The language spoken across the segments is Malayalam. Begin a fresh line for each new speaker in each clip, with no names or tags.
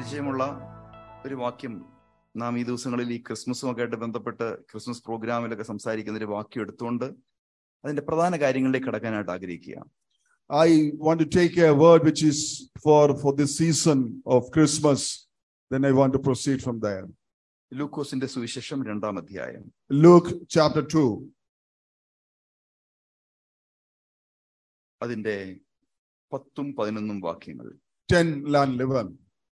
പരിചയമുള്ള ഒരു വാക്യം നാം ഈ ദിവസങ്ങളിൽ ഈ ക്രിസ്മസുമൊക്കെ ആയിട്ട് ബന്ധപ്പെട്ട് ക്രിസ്മസ് പ്രോഗ്രാമിലൊക്കെ സംസാരിക്കുന്ന ഒരു വാക്യം എടുത്തുകൊണ്ട് അതിന്റെ പ്രധാന കാര്യങ്ങളിലേക്ക് കടക്കാനായിട്ട് ആഗ്രഹിക്കുക
I want to take a word which is for, for this season of Christmas. Then I want to proceed from there.
ലൂക്കോസിന്റെ സുവിശേഷം രണ്ടാം അധ്യായം
Luke chapter 2,
അതിന്റെ പത്തും പതിനൊന്നും വാക്യങ്ങൾ
10 and 11.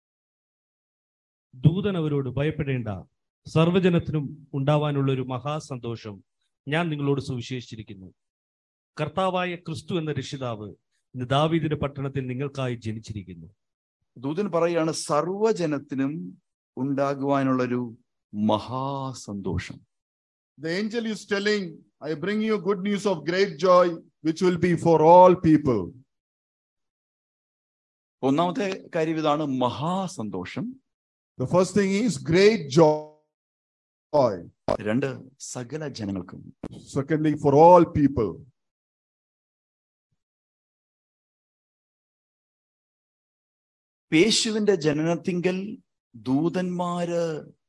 ദൂതൻ അവരോട് ഭയപ്പെടേണ്ട സർവ്വജനത്തിനും ഉണ്ടാവാനുള്ള ഒരു മഹാസന്തോഷം ഞാൻ നിങ്ങളോട് സുവിശേഷിച്ചിരിക്കുന്നു കർത്താവായ ക്രിസ്തു എന്ന രക്ഷിതാവ് ഇന്ന് ദാവീദിന്റെ പട്ടണത്തിൽ നിങ്ങൾക്കായി ജനിച്ചിരിക്കുന്നു
ദൂതൻ പറയാണ് സർവജനത്തിനും ഉണ്ടാകുവാനുള്ളൊരു മഹാസന്തോഷം
The angel is telling, I bring you good news of great joy, which will be for all people.
ഒന്നാമത്തെ കാര്യം ഇതാണ് മഹാസന്തോഷം
The first thing is great joy.
രണ്ട് സകല ജനങ്ങൾക്കും
Secondly, for all people.
യേശുവിന്റെ ജനനത്തിങ്കൽ ദൂതന്മാര്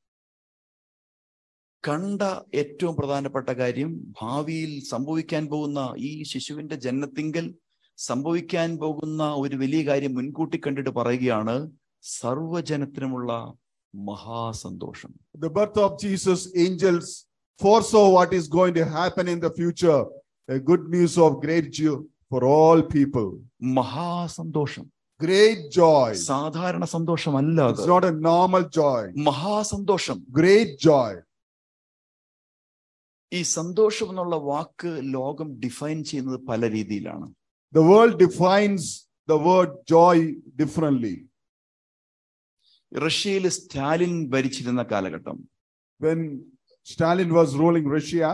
കണ്ട ഏറ്റവും പ്രധാനപ്പെട്ട കാര്യം ഭാവിയിൽ സംഭവിക്കാൻ പോകുന്ന ഈ ശിശുവിന്റെ ജനനത്തിങ്കൽ സംഭവിക്കാൻ പോകുന്ന ഒരു വലിയ കാര്യം മുൻകൂട്ടി കണ്ടിട്ട് പറയുകയാണ് സർവജനത്തിനുമുള്ള മഹാസന്തോഷം
The birth of Jesus, angels foresaw what is going to happen in the future. A good news of great joy for all people.
മഹാസന്തോഷം
Great joy.
സാധാരണ സന്തോഷമല്ല അത്
It's not a normal joy.
മഹാസന്തോഷം
Great joy.
ഈ സന്തോഷം എന്നുള്ള വാക്ക് ലോകം ഡിഫൈൻ ചെയ്യുന്നത് പല രീതിയിലാണ്
The world defines the word joy differently.
റഷ്യയിൽ സ്റ്റാലിൻ ഭരിച്ചിരുന്ന കാലഘട്ടം
When Stalin was ruling Russia,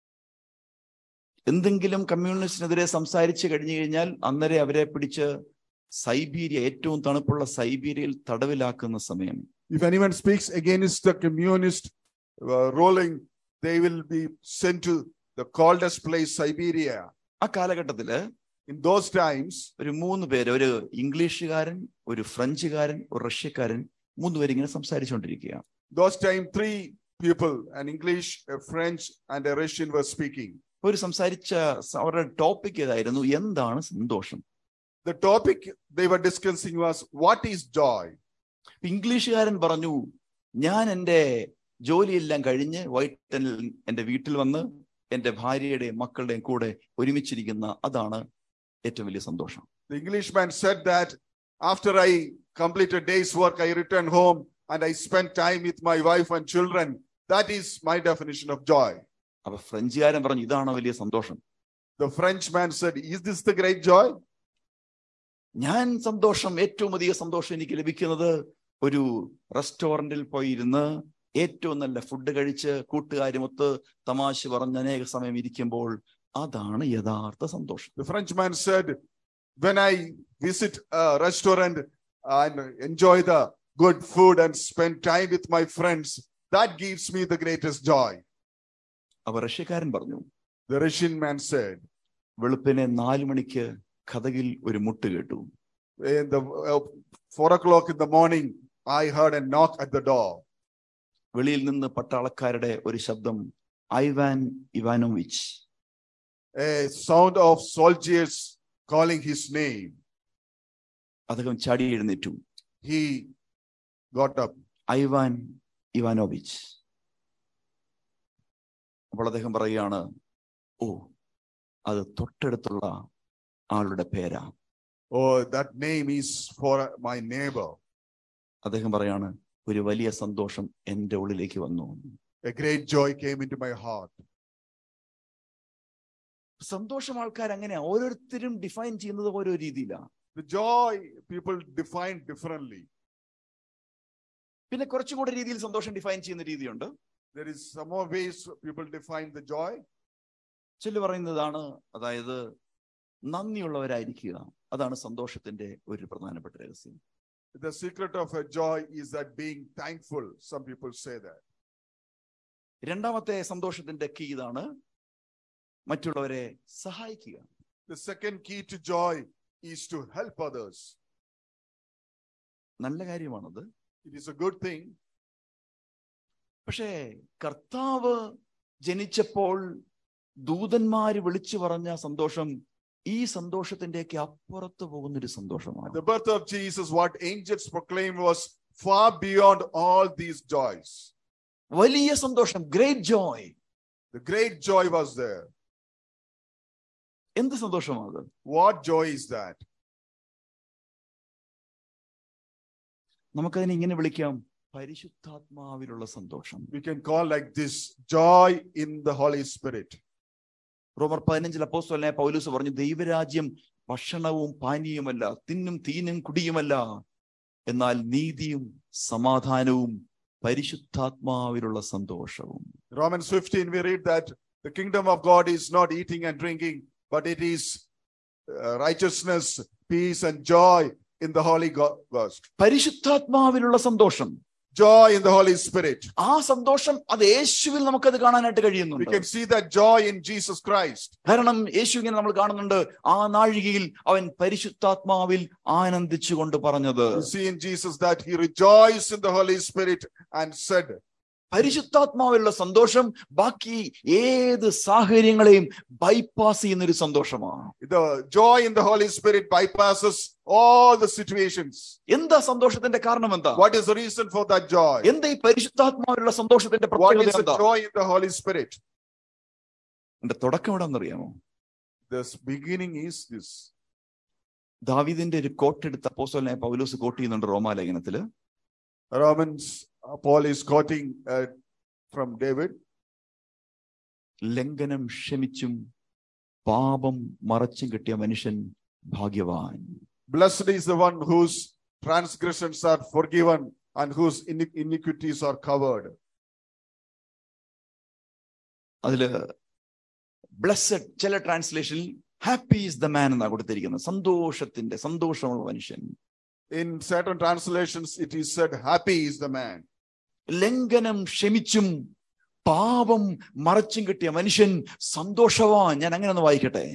എന്തെങ്കിലും കമ്മ്യൂണിസ്റ്റിനെതിരെ സംസാരിച്ചു കഴിഞ്ഞു കഴിഞ്ഞാൽ അന്നേരം അവരെ പിടിച്ച് സൈബീരിയ ഏറ്റവും തണുപ്പുള്ള സൈബീരിയയിൽ തടവിലാക്കുന്ന സമയം
if anyone speaks against the communist uh, ruling, they will be sent to the coldest place, Siberia.
ആ കാലഘട്ടത്തില്
In those times,
ഒരു മൂന്ന് പേര് ഒരു ഇംഗ്ലീഷുകാരൻ ഒരു ഫ്രഞ്ചുകാരൻ ഒരു റഷ്യക്കാരൻ മൂന്ന് പേര് ഇങ്ങനെ സംസാരിച്ചുകൊണ്ടിരിക്കുക
those time three people, an English, a French, and a Russian were speaking.
ഒരു സംസാരിച്ച സ- അവരുടെ ടോപ്പിക് ഏതായിരുന്നു എന്താണ് സന്തോഷം
The topic they were discussing was what is joy?
ഇംഗ്ലീഷുകാരൻ പറഞ്ഞു ഞാൻ എൻ്റെ ജോലിയെല്ലാം കഴിഞ്ഞ് വൈറ്റനിൽ എൻ്റെ വീട്ടിൽ വന്ന് എൻ്റെ ഭാര്യയുടെയും മക്കളുടെയും കൂടെ ഒരുമിച്ചിരിക്കുന്ന അതാണ് ഏറ്റവും വലിയ സന്തോഷം
The Englishman said that after I complete a day's work, I return home and I spend time with my wife and children. That is my definition of joy.
അപ്പൊ ഫ്രഞ്ചുകാരൻ പറഞ്ഞു ഇതാണ് വലിയ സന്തോഷം
The Frenchman said, Is this the great joy?
ഞാൻ സന്തോഷം ഏറ്റവും അധികം സന്തോഷം എനിക്ക് ലഭിക്കുന്നത് ഒരു റെസ്റ്റോറന്റിൽ പോയി ഇരുന്ന് ഏറ്റവും നല്ല ഫുഡ് കഴിച്ച് കൂട്ടുകാരുമൊത്ത് തമാശ പറഞ്ഞ് അനേക സമയം ഇരിക്കുമ്പോൾ അതാണ് യഥാർത്ഥ സന്തോഷം
The Frenchman said, When I visit a restaurant and enjoy the good food and spend time with my friends, that gives me the greatest joy.
അപ്പൊ റഷ്യക്കാരൻ പറഞ്ഞു
The Russian man said,
വെളുപ്പിനെ നാലു മണിക്ക് കഥകിൽ ഒരു മുട്ട് കേട്ടു
In the uh, four o'clock in the morning, I heard a knock at the door.
വെളിയിൽ നിന്ന് പട്ടാളക്കാരുടെ ഒരു ശബ്ദം Ivan Ivanovich
A sound of soldiers calling his name.
അദ്ദേഹം ചാടി എഴുന്നേറ്റു
He got up.
Ivan Ivanovich അപ്പോൾ അദ്ദേഹം പറയുകയാണ് ഓ അത് തൊട്ടടുത്തുള്ള ആളുടെ പേരാ
Oh, that name is for my neighbor.
അദ്ദേഹം പറയാണ് ഒരു വലിയ സന്തോഷം എൻ്റെ ഉള്ളിലേക്ക് വന്നു
A great joy came into my heart.
സന്തോഷം ആൾക്കാർ അങ്ങനെയാ ഓരോരുത്തരും ഡിഫൈൻ ചെയ്യുന്നത് ഓരോ രീതിയിലാണ്
The joy people define differently.
പിന്നെ കുറച്ചും കൂടെ രീതിയിൽ സന്തോഷം ഡിഫൈൻ ചെയ്യുന്ന രീതിയുണ്ട്
There is some more ways people define the joy.
ചില പറയുന്നതാണ് അതായത് നന്ദിയുള്ളവരായിരിക്കുക അതാണ് സന്തോഷത്തിന്റെ ഒരു പ്രധാനപ്പെട്ട രഹസ്യം
The secret of a joy is that being thankful. Some people say that.
രണ്ടാമത്തെ സന്തോഷത്തിന്റെ കീ ഇതാണ് മറ്റുള്ളവരെ സഹായിക്കുക
The second key to joy is to help others.
നല്ല കാര്യമാണത്
It is a good thing.
പക്ഷേ കർത്താവ് ജനിച്ചപ്പോൾ ദൂതന്മാര് വിളിച്ചു പറഞ്ഞ സന്തോഷം ഈ സന്തോഷത്തിന്റെയൊക്കെ അപ്പുറത്ത് പോകുന്നൊരു സന്തോഷമാണ്
The birth of Jesus, what angels proclaimed, was far beyond all these joys.
വലിയ സന്തോഷം great joy
The great joy was there.
എന്ത് സന്തോഷമാണ്
What joy is that?
നമുക്കതിനെ ഇങ്ങനെ വിളിക്കാം പരിശുദ്ധാത്മാവിലുള്ള സന്തോഷം
We can call like this joy in the Holy Spirit.
റോമർ പതിനഞ്ചിൽ അപ്പോസ്തലനായ പൗലൂസ് പറഞ്ഞു ദൈവരാജ്യം ഭക്ഷണവും പാനീയവുമല്ല തിന്നും തീനും കുടിയുമല്ല എന്നാൽ നീതിയും സമാധാനവും പരിശുദ്ധാത്മാവിലുള്ള സന്തോഷവും
Romans 15, we read that the kingdom of God is not eating and drinking, but it is uh, righteousness, peace, and joy in the Holy Go- Ghost.
പരിശുദ്ധാത്മാവിലുള്ള സന്തോഷം
Joy in the Holy Spirit.
ആ സന്തോഷം അത് യേശുവിൽ നമുക്കത് കാണാനായിട്ട്
We
കഴിയുന്നുണ്ട്
can see that joy in Jesus Christ.
കാരണം യേശു ഇങ്ങനെ നമ്മൾ കാണുന്നുണ്ട് ആ നാഴികയിൽ അവൻ പരിശുദ്ധാത്മാവിൽ ആനന്ദിച്ചുകൊണ്ട് പറഞ്ഞത്
You see in Jesus that he rejoiced in the Holy Spirit and said,
പരിശുദ്ധാത്മാവിലുള്ള സന്തോഷം ബാക്കി ഏത് സാഹചര്യങ്ങളെയും ബൈപ്പാസ് ചെയ്യുന്ന ഒരു സന്തോഷമാണ്
The joy in the Holy Spirit bypasses all the situations.
എന്താ സന്തോഷത്തിന്റെ കാരണം എന്താ
What is the reason for that joy?
എന്താ ഈ പരിശുദ്ധാത്മാവിലുള്ള സന്തോഷത്തിന്റെ
What
പ്രത്യേകത
is the
എന്താ
joy in the Holy Spirit?
എന്റെ തുടക്കം എവിടെന്നറിയാമോ
This beginning is this.
ദാവീദിന്റെ ഒരു കോട്ടെടുത്ത് അപ്പോസ്തലനായ പൗലോസ് കോട്ട് ചെയ്യുന്നുണ്ട് റോമാലേഖനത്തില്
Romans, uh, Paul is quoting uh, from David.
ലംഘനം ക്ഷമിച്ചും പാപം മറച്ചും കിട്ടിയ മനുഷ്യൻ ഭാഗ്യവാൻ
Blessed is the one whose transgressions are forgiven and whose iniq- iniquities are covered.
അതില് ബ്ലസ്സഡ് ചില ട്രാൻസ്ലേഷനിൽ ഹാപ്പി ഈസ് ദ മാൻ എന്നാണ് കൊടുത്തിരിക്കുന്നത് സന്തോഷത്തിന്റെ സന്തോഷമുള്ള മനുഷ്യൻ
In certain translations, it is said, Happy is the man.
ലംഘനം ക്ഷമിച്ചും പാപം മറച്ചും കിട്ടിയ മനുഷ്യൻ സന്തോഷവാൻ ഞാൻ അങ്ങനെ ഒന്ന് വായിക്കട്ടെ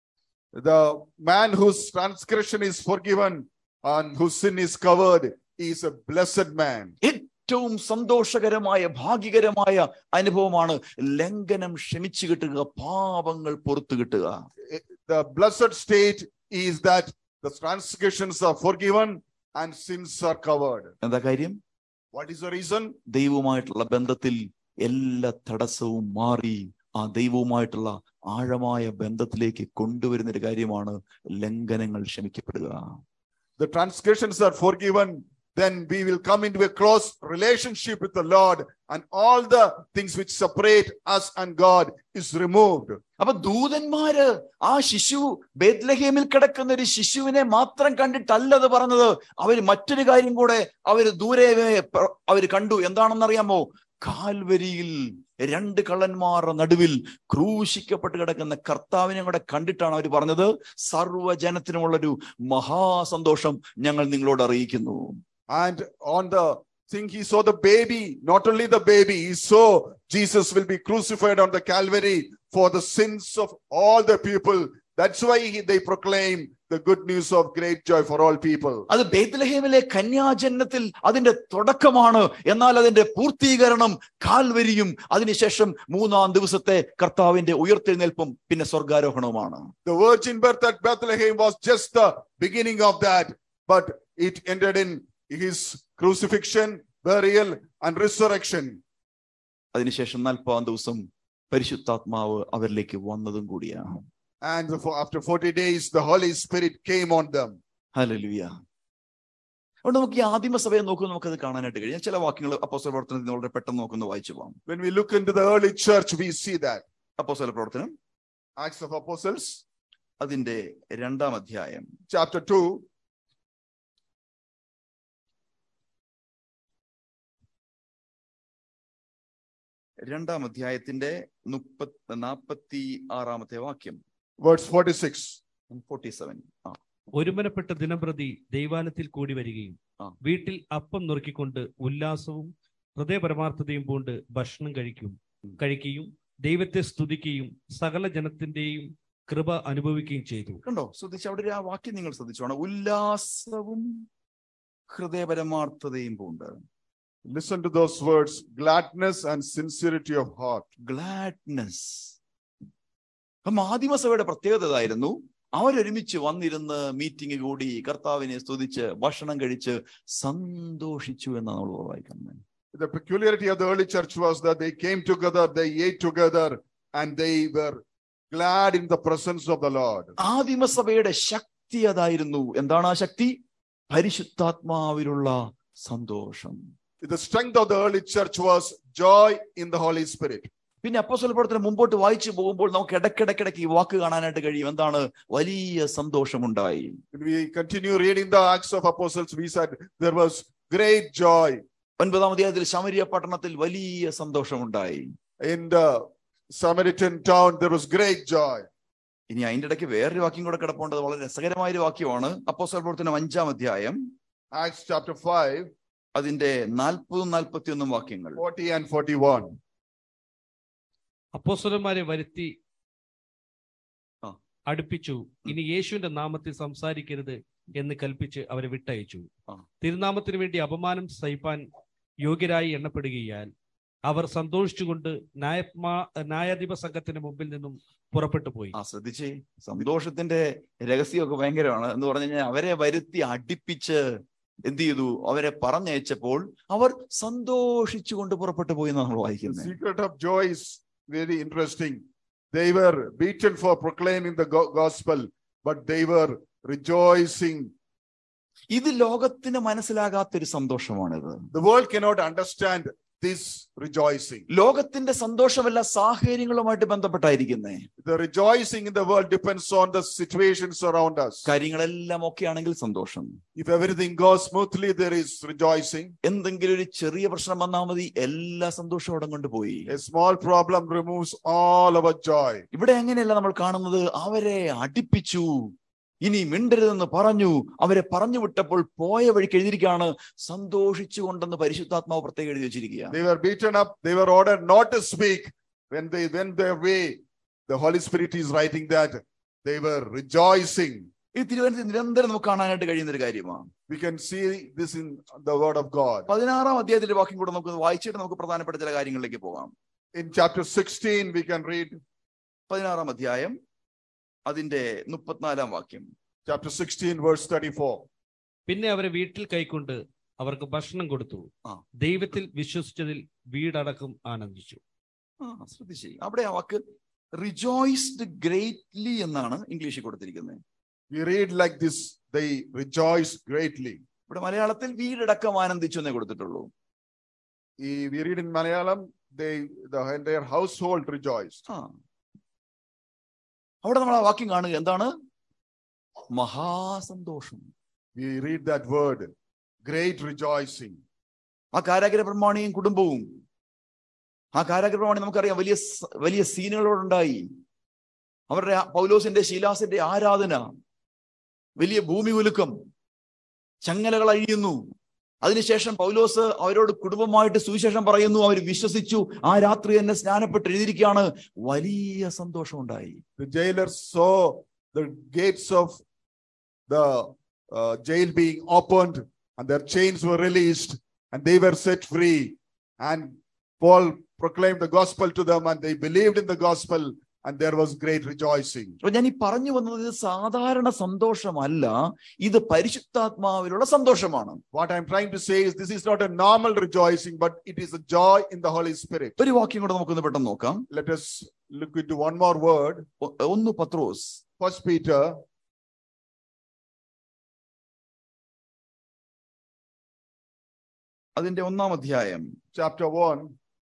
The man whose transgression is forgiven and whose sin is covered is a blessed man.
ഏറ്റവും സന്തോഷകരമായ ഭാഗ്യകരമായ അനുഭവമാണ് ലംഘനം ക്ഷമിച്ചു കിട്ടുക പാപങ്ങൾ പുറത്തു കിട്ടുക
The blessed state is that the transgressions are forgiven and sins are covered.
എന്താ കാര്യം
What is the reason?
ദൈവവുമായിട്ടുള്ള ബന്ധത്തിൽ എല്ലാ തടസ്സവും മാറി ആ ദൈവവുമായിട്ടുള്ള ആഴമായ ബന്ധത്തിലേക്ക് കൊണ്ടുവരുന്ന ഒരു കാര്യമാണ് ലംഘനങ്ങൾ ക്ഷമിക്കപ്പെടുക
The transgressions are forgiven, then we will come into a close relationship with the Lord, and all the things which separate us and God is removed.
അപ്പൊ ദൂതന്മാര് ആ ശിശു ബേത്ലഹേമിൽ കിടക്കുന്ന ഒരു ശിശുവിനെ മാത്രം കണ്ടിട്ടല്ലത് പറഞ്ഞത് അവര് മറ്റൊരു കാര്യം കൂടെ അവര് ദൂരെ പ്ര- അവര് കണ്ടു എന്താണെന്നറിയാമോ കാൽവരിയിൽ രണ്ട് കള്ളന്മാരുടെ നടുവിൽ ക്രൂശിക്കപ്പെട്ട് കിടക്കുന്ന കർത്താവിനെ കൂടെ കണ്ടിട്ടാണ് അവർ പറഞ്ഞത് സർവ്വജനത്തിനുമുള്ളൊരു മഹാസന്തോഷം ഞങ്ങൾ നിങ്ങളോട് അറിയിക്കുന്നു
And on the thing, he saw the baby, not only the baby, he saw Jesus will be crucified on the Calvary for the sins of all the people. That's why he, they proclaim the good news of great joy for all people.
അത് ബേത്ലഹേമിലെ കന്യാജന്മത്തിൽ അതിന്റെ തുടക്കമാണ് എന്നാൽ അതിന്റെ പൂർത്തീകരണം കാൽവരിയും അതിനുശേഷം മൂന്നാം ദിവസത്തെ കർത്താവിന്റെ ഉയർത്തെഴുന്നേൽപ്പും പിന്നെ സ്വർഗാരോഹണവുമാണ്
The virgin birth at Bethlehem was just the beginning of that, but it ended in his crucifixion, burial, and resurrection.
അതിനുശേഷം നാൽപ്പതാം ദിവസം പരിശുദ്ധാത്മാവ് അവരിലേക്ക് വന്നതും കൂടിയാണ്
And for, after 40 days, the Holy Spirit came on them.
Hallelujah അതുകൊണ്ട് നമുക്ക് ഈ ആദിമസഭയെ നോക്കുമ്പോൾ നമുക്കത് കാണാനായിട്ട് കഴിയും ചില വാക്യങ്ങൾ അപ്പോസ്തല പ്രവർത്തനത്തിൽ വളരെ പെട്ടെന്ന് നോക്കുന്ന വായിച്ചു പോകാം
When we look into the early church, we see that.
അപ്പോസ്തല പ്രവർത്തനം
Acts of Apostles,
അതിന്റെ രണ്ടാം അധ്യായം
chapter 2,
രണ്ടാം അധ്യായത്തിന്റെ മുപ്പത്തി നാൽപ്പത്തി ആറാമത്തെ വാക്യം
verse 46.
ഫോർട്ടി സെവൻ ആ
ഒരുമനപ്പെട്ട ദിനംപ്രതി ദൈവാലയത്തിൽ കൂടി വരികയും
ആ.
വീട്ടിൽ അപ്പം നുറുക്കിക്കൊണ്ട് ഉല്ലാസവും ഹൃദയപരമാർത്ഥതയും പൂണ്ട് ഭക്ഷണം കഴിക്കും
ഉം.
കഴിക്കുകയും ദൈവത്തെ സ്തുതിക്കുകയും സകല ജനത്തിന്റെയും കൃപ അനുഭവിക്കുകയും ചെയ്തു
കണ്ടോ ശ്രദ്ധിച്ചു അവിടെ ഒരു ആ വാക്യം നിങ്ങൾ ശ്രദ്ധിച്ചോണം ഉല്ലാസവും ഹൃദയപരമാർത്ഥതയും പൂണ്ട്
Listen to those words gladness and sincerity of heart.
Gladness അപ്പം ആദിമസഭയുടെ പ്രത്യേകത ഇതായിരുന്നു അവരൊരുമിച്ച് വന്നിരുന്ന് മീറ്റിംഗ് കൂടി കർത്താവിനെ സ്തുതിച്ച് ഭക്ഷണം കഴിച്ച് സന്തോഷിച്ചു എന്നാണ് നമ്മൾ വായിക്കുന്നത്
The peculiarity of the early church was that they came together, they ate together, and they were glad in the presence of the Lord.
ആദിമസഭയുടെ ശക്തി അതായിരുന്നു എന്താണ് ആ ശക്തി പരിശുദ്ധാത്മാവിലുള്ള സന്തോഷം
The strength of the early church was joy in the Holy Spirit.
പിന്നെ അപ്പോസ്തല പ്രവർത്തനം മുമ്പോട്ട് വായിച്ചു പോകുമ്പോൾ നമുക്ക് ഇടയ്ക്കിടയ്ക്കിടയ്ക്ക് ഈ വാക്ക് കാണാനായിട്ട് കഴിയും എന്താണ് വലിയ സന്തോഷമുണ്ടായി
When we continue reading the Acts of Apostles, we said there was great joy
ഒൻപതാം അധ്യായത്തിൽ ശമരിയ പട്ടണത്തിൽ വലിയ സന്തോഷമുണ്ടായി
in the Samaritan town. There was great joy.
ഇനി അതിന്റെ ഇടയ്ക്ക് വേറൊരു വാക്യം കൂടെ കിടപ്പുണ്ട് വളരെ രസകരമായ ഒരു വാക്യമാണ് അപ്പോസ്തല പ്രവർത്തനം അഞ്ചാം അധ്യായം
Acts chapter 5,
അതിന്റെ നാൽപ്പതും നാൽപ്പത്തി ഒന്നും വാക്യങ്ങൾ
40 and 41.
അപ്പോസ്തലന്മാരെ വരുത്തി
ആ.
അടുപ്പിച്ചു ഇനി യേശുവിന്റെ നാമത്തിൽ സംസാരിക്കരുത് എന്ന് കൽപ്പിച്ച് അവരെ വിട്ടയച്ചു
ആ.
തിരുനാമത്തിന് വേണ്ടി അപമാനം സഹിപ്പാൻ യോഗ്യരായി എണ്ണപ്പെടുകയാൽ അവർ സന്തോഷിച്ചുകൊണ്ട് ന്യായമാ ന്യായാധിപ സംഘത്തിന് മുമ്പിൽ നിന്നും പുറപ്പെട്ടു പോയി
ആ ശ്രദ്ധിച്ചേ സന്തോഷത്തിന്റെ രഹസ്യമൊക്കെ ഭയങ്കരമാണ് എന്ന് പറഞ്ഞു കഴിഞ്ഞാൽ അവരെ വരുത്തി അടുപ്പിച്ച് എന്ത് ചെയ്തു അവരെ പറഞ്ഞയച്ചപ്പോൾ അവർ സന്തോഷിച്ചുകൊണ്ട് പുറപ്പെട്ടു പോയി എന്നാണ് നമ്മൾ
The
വായിക്കുന്നത്
secret of joy is very interesting. They were beaten for proclaiming the go- gospel, but they were rejoicing.
ഇത് ലോകത്തിന് മനസ്സിലാകാത്തൊരു സന്തോഷമാണിത്
The world cannot understand this rejoicing.
ലോകത്തിന്റെ സന്തോഷമല്ല സാഹചര്യങ്ങളുമായിട്ട് ബന്ധപ്പെട്ടായിരിക്കുന്നേ
The rejoicing in the world depends on the situations around us.
കാര്യങ്ങളെല്ലാം ഒക്കെ ആണെങ്കിൽ സന്തോഷം
If everything goes smoothly, there is rejoicing.
എന്തെങ്കിലും ഒരു ചെറിയ പ്രശ്നം വന്നാൽ മതി എല്ലാ സന്തോഷവും അവിടെ കൊണ്ടുപോയി
A small problem removes all our joy.
ഇവിടെ എങ്ങനെയല്ല നമ്മൾ കാണുന്നത് അവരെ അടിപ്പിച്ചു ഇനി മിണ്ടരുതെന്ന് പറഞ്ഞു അവരെ പറഞ്ഞു വിട്ടപ്പോൾ പോയ വഴിക്ക് എഴുതിയിരിക്കുകയാണ് സന്തോഷിച്ചുകൊണ്ടെന്ന് പരിശുദ്ധാത്മാവ് പ്രത്യേകം എഴുതി വെച്ചിരിക്കുക
They were beaten up. They were ordered not to speak. When they went their way, the Holy Spirit is writing that they were rejoicing.
ഈ തിരുവനന്തപുരത്ത് നിരന്തരം നമുക്ക് കാണാനായിട്ട് കഴിയുന്ന ഒരു കാര്യമാണ്
We can see this in the Word of God.
പതിനാറാം അധ്യായത്തിന്റെ വാക്യം കൂടെ നമുക്ക് വായിച്ചിട്ട് നമുക്ക് പ്രധാനപ്പെട്ട ചില കാര്യങ്ങളിലേക്ക് പോകാം
In chapter 16, we can read
പതിനാറാം അധ്യായം അതിന്റെ മുപ്പത്തിനാലാം വാക്യം
chapter 16, verse 34.
പിന്നെ അവരെ വീട്ടിൽ കൈക്കൊണ്ട് അവർക്ക് ഭക്ഷണം കൊടുത്തു
ആ.
ദൈവത്തിൽ വിശ്വസിച്ചതിൽ വീടടക്കം ആനന്ദിച്ചു
ആ ശ്രദ്ധിച്ചേ അവിടെ ആ വാക്ക് റിജോയ്സ്ഡ് ഗ്രേറ്റ്ലി എന്നാണ് ഇംഗ്ലീഷിൽ കൊടുത്തിരിക്കുന്നത്
We read like this they rejoiced greatly.
ഇവിടെ മലയാളത്തിൽ വീടടക്കം ആനന്ദിച്ചു എന്നേ കൊടുത്തിട്ടുള്ളൂ
Eh, We read in Malayalam, they the entire household rejoiced.
ആ അവിടെ നമ്മൾ ആ വാക്യം കാണുക എന്താണ് മഹാസന്തോഷം
We read that word, great rejoicing.
ആ കാരാഗ്രഹ പ്രമാണിയും കുടുംബവും ആ കാരാഗ്രഹ പ്രമാണി നമുക്കറിയാം വലിയ സ- വലിയ സീനുകളോടുണ്ടായി അവരുടെ ആ പൗലോസിന്റെ ശീലാസിന്റെ ആരാധന വലിയ ഭൂമി ഉലുക്കം ചങ്ങലകൾ അഴിയുന്നു അതിനുശേഷം പൗലോസ് അവരോട് കുടുംബമായിട്ട് സുവിശേഷം പറയുന്നു അവർ വിശ്വസിച്ചു ആ രാത്രി തന്നെ സ്നാനപ്പെട്ട് എഴുതിയിരിക്കുകയാണ് വലിയ സന്തോഷമുണ്ടായി
The jailers saw the gates of the uh, jail being opened and their chains were released and they were set free. And Paul proclaimed the gospel to them and they believed in the gospel and there was great rejoicing.
അപ്പൊ ഞാൻ ഈ പറഞ്ഞു വന്നത് ഇത് സാധാരണ സന്തോഷമല്ല ഇത് പരിശുദ്ധാത്മാവിലുള്ള സന്തോഷമാണ്
What I'm trying to say is this is not a normal rejoicing, but it is a joy in the Holy Spirit.
ഒരു വാക്യം കൂടെ നമുക്കൊന്ന് പെട്ടെന്ന് നോക്കാം
Let us look into one more word.
ഒ- ഒന്ന് പത്രോസ്
First Peter
അതിന്റെ ഒന്നാം അധ്യായം
chapter 1,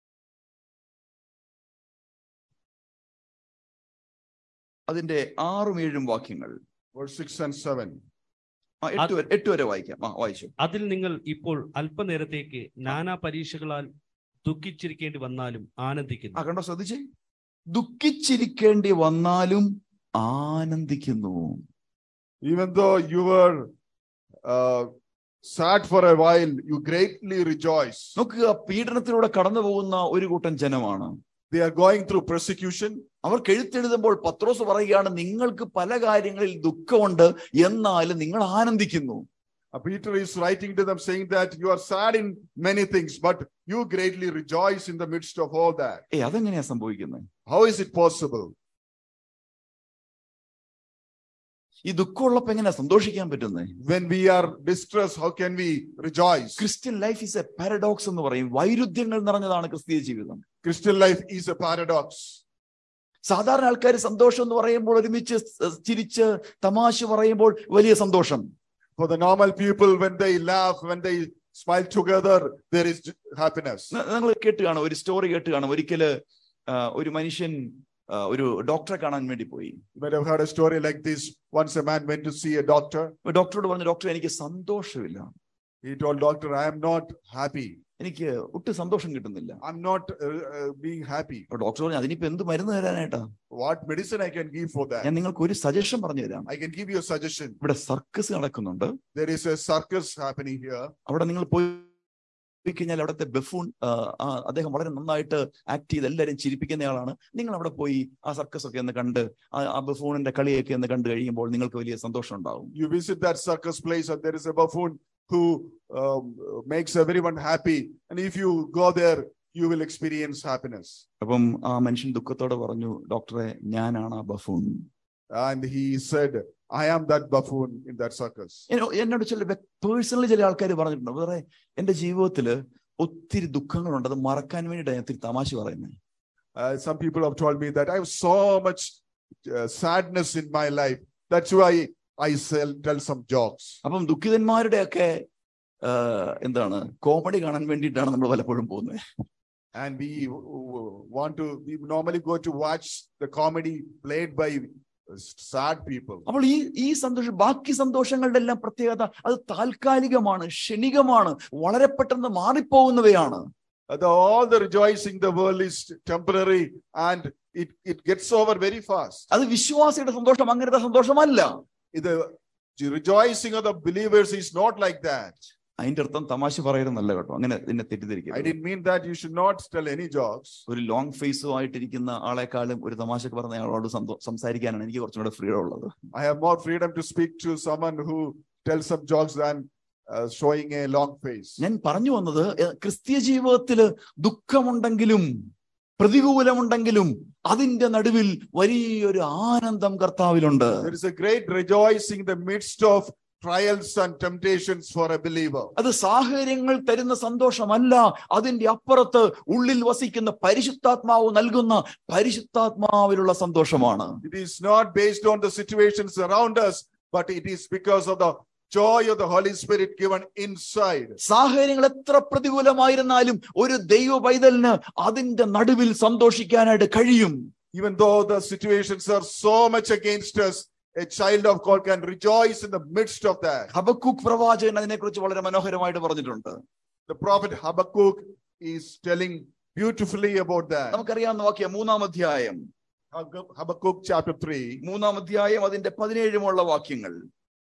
അതിന്റെ ആറും ഏഴും വാക്യങ്ങൾ
verse 6 and 7.
ആ, എട്ട് വരെ എട്ട് വരെ വായിക്കാം ആ വായിച്ചു
അതിൽ നിങ്ങൾ ഇപ്പോൾ അല്പനേരത്തേക്ക് നാനാ പരീക്ഷകളാൽ ദുഃഖിച്ചിരിക്കേണ്ടി വന്നാലും
ആ
ആനന്ദിക്കുന്നു
കണ്ടോ ശ്രദ്ധിച്ചേ ദുഃഖിച്ചിരിക്കേണ്ടി വന്നാലും ആനന്ദിക്കുന്നു
Even though you were uh, sad for a while, you greatly rejoice.
നോക്കുക പീഡനത്തിലൂടെ കടന്നു പോകുന്ന ഒരു കൂട്ടം ജനമാണ്
They are going through persecution.
അവർക്ക് എഴുത്തെഴുതുമ്പോൾ പത്രോസ് പറയുകയാണ് നിങ്ങൾക്ക് പല കാര്യങ്ങളിൽ ദുഃഖമുണ്ട് എന്നാലും നിങ്ങൾ ആനന്ദിക്കുന്നു
Uh, Peter is writing to them saying that you are sad in many things, but you greatly rejoice in the midst of all that.
ഏ അതെങ്ങനെയാ സംഭവിക്കുന്നത്
How is it possible?
ഈ ദുഃഖമുള്ളപ്പോ എങ്ങനെയാ സന്തോഷിക്കാൻ പറ്റുന്നത്
When we are distressed, how can we rejoice?
Christian life is a paradox എന്ന് പറയും വൈരുദ്ധ്യങ്ങൾ നിറഞ്ഞതാണ് ക്രിസ്തീയ ജീവിതം
Christian life is a paradox.
സാധാരണ ആൾക്കാർ സന്തോഷം എന്ന് പറയുമ്പോൾ ഒരുമിച്ച് സ് ചിരിച്ച് തമാശ പറയുമ്പോൾ വലിയ സന്തോഷം
For the normal people, when they laugh, when they smile together, there is j- happiness.
നിങ്ങൾ കേട്ട് കാണും ഒരു സ്റ്റോറി കേട്ട് കാണും ഒരിക്കല് ആ, ഒരു മനുഷ്യൻ ആ, ഒരു ഡോക്ടറെ കാണാൻ വേണ്ടി പോയി
You might have heard a story like this. Once a man went to see a doctor.
അപ്പൊ ഡോക്ടറോട് പറഞ്ഞു ഡോക്ടർ എനിക്ക് സന്തോഷമില്ല
He told doctor, I am not happy.
എനിക്ക് ഒട്ടും സന്തോഷം കിട്ടുന്നില്ല
I'm not uh, uh, being happy.
അപ്പൊ ഡോക്ടർ പറഞ്ഞു അതിനിപ്പോ എന്ത് മരുന്ന് തരാനായിട്ടാ
What medicine I can give for that?
ഞാൻ നിങ്ങൾക്ക് ഒരു സജഷൻ പറഞ്ഞു തരാം
I can give you a suggestion.
ഇവിടെ സർക്കസ് നടക്കുന്നുണ്ട്
There is a circus happening here.
അവിടെ നിങ്ങൾ പോയി പോയി കഴിഞ്ഞാൽ അവിടുത്തെ ബഫൂൺ അദ്ദേഹം വളരെ നന്നായിട്ട് ആക്ട് ചെയ്ത് എല്ലാവരും ചിരിപ്പിക്കുന്നയാളാണ് നിങ്ങൾ അവിടെ പോയി ആ സർക്കസ് ഒക്കെ ഒന്ന് കണ്ട് ആ- ആ ബഫൂണിന്റെ കളിയൊക്കെ ഒന്ന് കണ്ടു കഴിയുമ്പോൾ നിങ്ങൾക്ക് വലിയ സന്തോഷം ഉണ്ടാവും
You visit that circus place and there is a buffoon who um, makes everyone happy. And if you go there, you will experience happiness.
അപ്പം ആ മനുഷ്യൻ ദുഃഖത്തോടെ പറഞ്ഞു ഡോക്ടറെ ഞാനാണ് ആ buffoon
And he said, I am that buffoon in that circus.
എന്നോ- എന്നോട് ചില പേഴ്സണലി ചില ആൾക്കാർ പറഞ്ഞിട്ടുണ്ട് വേറെ എന്റെ ജീവിതത്തില് ഒത്തിരി ദുഃഖങ്ങളുണ്ട് അത് മറക്കാൻ വേണ്ടിയിട്ടാണ് ഞാൻ ഒത്തിരി തമാശ പറയുന്നത്
Uh, some people have told me that I have so much uh, sadness in my life. That's why I sell, tell some jokes.
അപ്പം ദുഃഖിതന്മാരുടെ ഒക്കെ എന്താണ് കോമഡി കാണാൻ വേണ്ടിയിട്ടാണ് നമ്മൾ പലപ്പോഴും പോകുന്നത്
And we w- w- want to, we normally go to watch the comedy played by sad people.
അപ്പോൾ ഈ ഈ സന്തോഷം ബാക്കി സന്തോഷങ്ങളുടെ എല്ലാം പ്രത്യേകത അത് താൽക്കാലികമാണ് ക്ഷണികമാണ് വളരെ പെട്ടെന്ന് മാറിപ്പോകുന്നവയാണ്
Uh, the, all the rejoicing the world is temporary and it, it gets over very fast.
അത് വിശ്വാസിയുടെ സന്തോഷം അങ്ങനത്തെ സന്തോഷമല്ല
The rejoicing of the believers is not like that.
അതിന്റെ അർത്ഥം തമാശ പറയരുന്നല്ല കേട്ടോ അങ്ങനെ എന്നെ
I
തെറ്റിദ്ധരിക്കുക
didn't mean that you should not tell any jokes.
ഒരു ലോങ് ഫേസും ആയിട്ടിരിക്കുന്ന ആളെക്കാളും ഒരു തമാശക്ക് പറഞ്ഞ ആളോട് സന്തോ- സംസാരിക്കാനാണ് എനിക്ക് കുറച്ചും കൂടെ ഫ്രീഡം ഉള്ളത്
I have more freedom to speak to someone who tells some jokes than uh, showing a long face.
ഞാൻ പറഞ്ഞു വന്നത് എ, ക്രിസ്തീയ ജീവിതത്തില് ദുഃഖമുണ്ടെങ്കിലും പ്രതികൂലമുണ്ടെങ്കിലും അതിന്റെ നടുവിൽ വലിയൊരു ആനന്ദം കർത്താവിലുണ്ട്
There is a great rejoicing in the midst of trials and temptations for a believer.
അത് സാഹചര്യങ്ങൾ തരുന്ന സന്തോഷമല്ല അതിന്റെ അപ്പുറത്ത് ഉള്ളിൽ വസിക്കുന്ന പരിശുദ്ധാത്മാവ് നൽകുന്ന പരിശുദ്ധാത്മാവിലുള്ള സന്തോഷമാണ്
It is not based on the situations around us, but it is because of the joy of the Holy Spirit given inside.
സാഹചര്യങ്ങൾ എത്ര പ്രതികൂലമായിരുന്നാലും ഒരു ദൈവ പൈതലിന് അതിന്റെ നടുവിൽ സന്തോഷിക്കാനായിട്ട് കഴിയും
Even though the situations are so much against us, a child of God can rejoice in the midst of that.
Habakkuk പ്രവാചകൻ അതിനെക്കുറിച്ച് വളരെ മനോഹരമായിട്ട് പറഞ്ഞിട്ടുണ്ട്
The prophet Habakkuk is telling beautifully about that.
നമുക്കറിയാവുന്ന വാക്യം മൂന്നാം അധ്യായം
Hab- Habakkuk chapter 3.
മൂന്നാം അധ്യായം അതിന്റെ പതിനേഴുമുള്ള വാക്യങ്ങൾ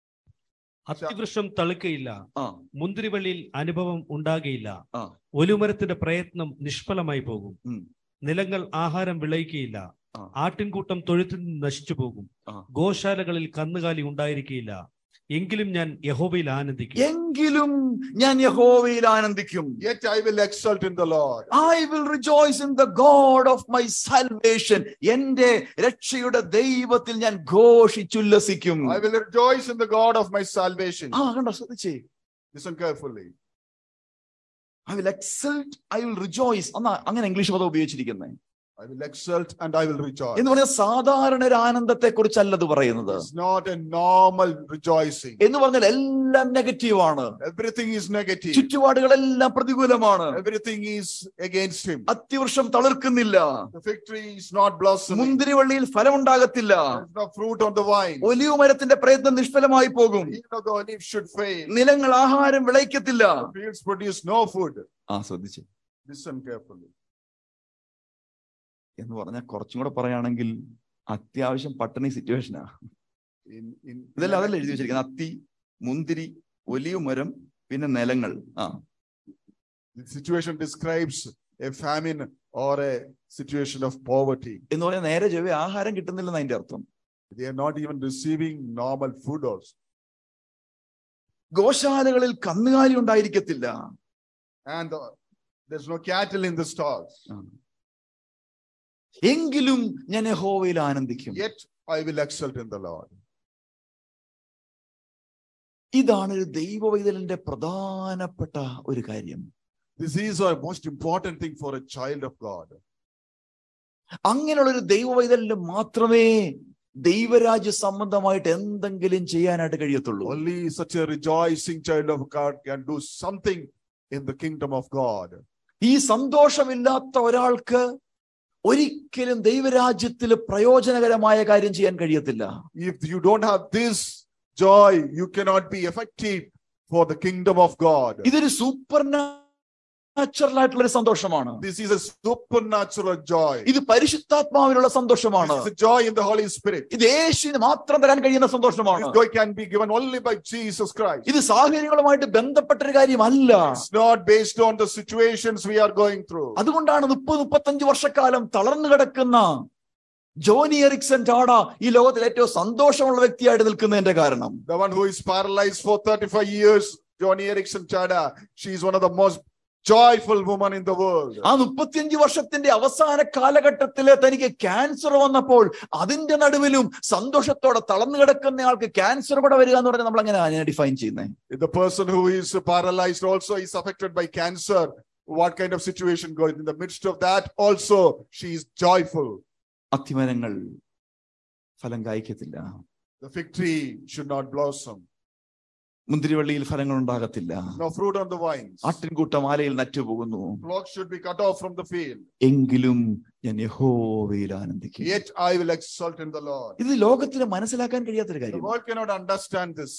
അത്തിവൃക്ഷം തളുക്കയില്ല
ആ
മുന്തിരിവള്ളിയിൽ അനുഭവം ഉണ്ടാകയില്ല
ആ.
ഒലുമരത്തിന്റെ പ്രയത്നം നിഷ്ഫലമായി പോകും
ഉം.
നിലങ്ങൾ ആഹാരം വിളയിക്കയില്ല
ആ.
ആട്ടിൻകൂട്ടം തൊഴുത്തിൽ നിന്ന് നശിച്ചു പോകും
ആ.
ഗോശാലകളിൽ കന്നുകാലി ഉണ്ടായിരിക്കയില്ല എങ്കിലും ഞാൻ യഹോവയിൽ ആനന്ദിക്കും
എങ്കിലും ഞാൻ യഹോവയിൽ ആനന്ദിക്കും
Yet I will exult in the Lord.
I will rejoice in the God of my salvation എന്റെ രക്ഷയുടെ ദൈവത്തിൽ ഞാൻ ഘോഷിച്ചുല്ലസിക്കും
I will rejoice in the God of my salvation.
ആ കണ്ടോ ശ്രദ്ധിച്ചേ
Listen carefully.
I will exult I will rejoice എന്നാ അങ്ങനെ ഇംഗ്ലീഷ് പദം ഉപയോഗിച്ചിരിക്കുന്നത്
I will exult and I will rejoice.
എന്ന് പറഞ്ഞാൽ സാധാരണ ഒരു ആനന്ദത്തെ കുറിച്ചല്ല ഇത് പറയുന്നത്
It's not a normal rejoicing.
എന്ന് പറഞ്ഞാൽ എല്ലാം നെഗറ്റീവ് ആണ്
Everything is negative.
ചുറ്റുപാടുകളെല്ലാം പ്രതികൂലമാണ്
Everything is against him.
അത്യവൃക്ഷം തളിർക്കുന്നില്ല
The fig tree is not blossoming.
മുന്തിരിവള്ളിയിൽ ഫലമുണ്ടാകത്തില്ല
There's no fruit on the vine.
Olive മരത്തിന്റെ പ്രയത്നം നിഷ്ഫലമായി പോകും
Even though the olive should fail,
നിലങ്ങൾ ആഹാരം വിളയിക്കത്തില്ല
the fields produce no food.
ആ ശ്രദ്ധിച്ചു
Listen carefully.
എന്ന് പറഞ്ഞാൽ കുറച്ചും കൂടെ പറയുകയാണെങ്കിൽ അത്യാവശ്യം പട്ടിണി സിറ്റുവേഷനാ
In, in,
ഇതെല്ലാം അതല്ല എഴുതി വെച്ചിരിക്കുന്നത് അത്തി മുന്തിരി ഒലിവ് മരം പിന്നെ നിലങ്ങൾ ആ
the situation describes a famine or a situation of poverty.
എന്ന് പറഞ്ഞാൽ നേരെ ചൊവ്വേ ആഹാരം കിട്ടുന്നില്ലെന്ന് അതിന്റെ അർത്ഥം
They are not even receiving normal food also.
ഗോശാലകളിൽ കന്നുകാലി ഉണ്ടായിരിക്കത്തില്ല
and the- there's no cattle in the stalls.
എങ്കിലും ഞാൻ യഹോവയിൽ ആനന്ദിക്കും
Yet I will exult in the Lord.
ഇതാണ് ഒരു ദൈവവൈതലിന്റെ പ്രധാനപ്പെട്ട ഒരു കാര്യം
This is a most important thing for a child of God.
അങ്ങനെയുള്ള ഒരു ദൈവവൈതലിന് മാത്രമേ ദൈവരാജ്യ സംബന്ധമായിട്ട് എന്തെങ്കിലും ചെയ്യാനായിട്ട് കഴിയത്തുള്ളൂ
Only such a rejoicing child of God can do something in the kingdom of God.
ഈ സന്തോഷമില്ലാത്ത ഒരാൾക്ക് ഒരിക്കലും ദൈവരാജ്യത്തിൽ പ്രയോജനകരമായ കാര്യം ചെയ്യാൻ കഴിയത്തില്ല
If you don't have this joy, you cannot be effective for the kingdom of God.
ഇതൊരു സൂപ്പർ നാച്ചുറൽ ആയിട്ടുള്ള ഒരു സന്തോഷമാണ്
This is a supernatural joy.
ഇത് പരിശുദ്ധാത്മാവിനുള്ള സന്തോഷമാണ്
This is a joy in the Holy Spirit.
ഇത് യേശുവിന് മാത്രം തരാൻ കഴിയുന്ന സന്തോഷമാണ്
This joy can be given only by Jesus Christ.
ഇത് സാഹചര്യങ്ങളുമായിട്ട് ബന്ധപ്പെട്ട ഒരു കാര്യമല്ല
It's not based on the situations we are going through.
അതുകൊണ്ടാണ് മുപ്പത് മുപ്പത്തഞ്ച് വർഷക്കാലം തളർന്നു കിടക്കുന്ന ജോനി എറിക്സൺ ടാഡ ഈ ലോകത്തിൽ ഏറ്റവും സന്തോഷമുള്ള വ്യക്തിയായിട്ട് നിൽക്കുന്നതിന്റെ കാരണം
The one who is paralyzed for 35 years, Johnny Erickson Chada, she is one of the most joyful women in the world.
ആ മുപ്പത്തിയഞ്ച് വർഷത്തിന്റെ അവസാന കാലഘട്ടത്തില് തനിക്ക് ക്യാൻസർ വന്നപ്പോൾ അതിന്റെ നടുവിലും സന്തോഷത്തോടെ തളർന്നു കിടക്കുന്ന ആൾക്ക് ക്യാൻസർ കൂടെ വരിക എന്ന് പറഞ്ഞാൽ നമ്മൾ എങ്ങനെയാണ് ഡിഫൈൻ ചെയ്യുന്നത്
The person who is paralyzed also is affected by cancer. What kind of situation going in the midst of that? Also, she is joyful.
അത്തിമരങ്ങൾ ഫലം കായ്ക്കത്തില്ല
The fig tree should not blossom.
മുന്തിരിവള്ളിയിൽ ഫലങ്ങൾ ഉണ്ടാകത്തില്ല
No fruit on the vines.
ആട്ടിൻകൂട്ടം ആലയിൽ നറ്റുപോകുന്നു
Flocks should be cut off from the field.
എങ്കിലും ഞാൻ യഹോവയിൽ ആനന്ദിക്കും
Yet I will exult in the Lord.
ഇത് ലോകത്തിന് മനസ്സിലാക്കാൻ കഴിയാത്തൊരു
The
കാര്യം
world cannot understand this.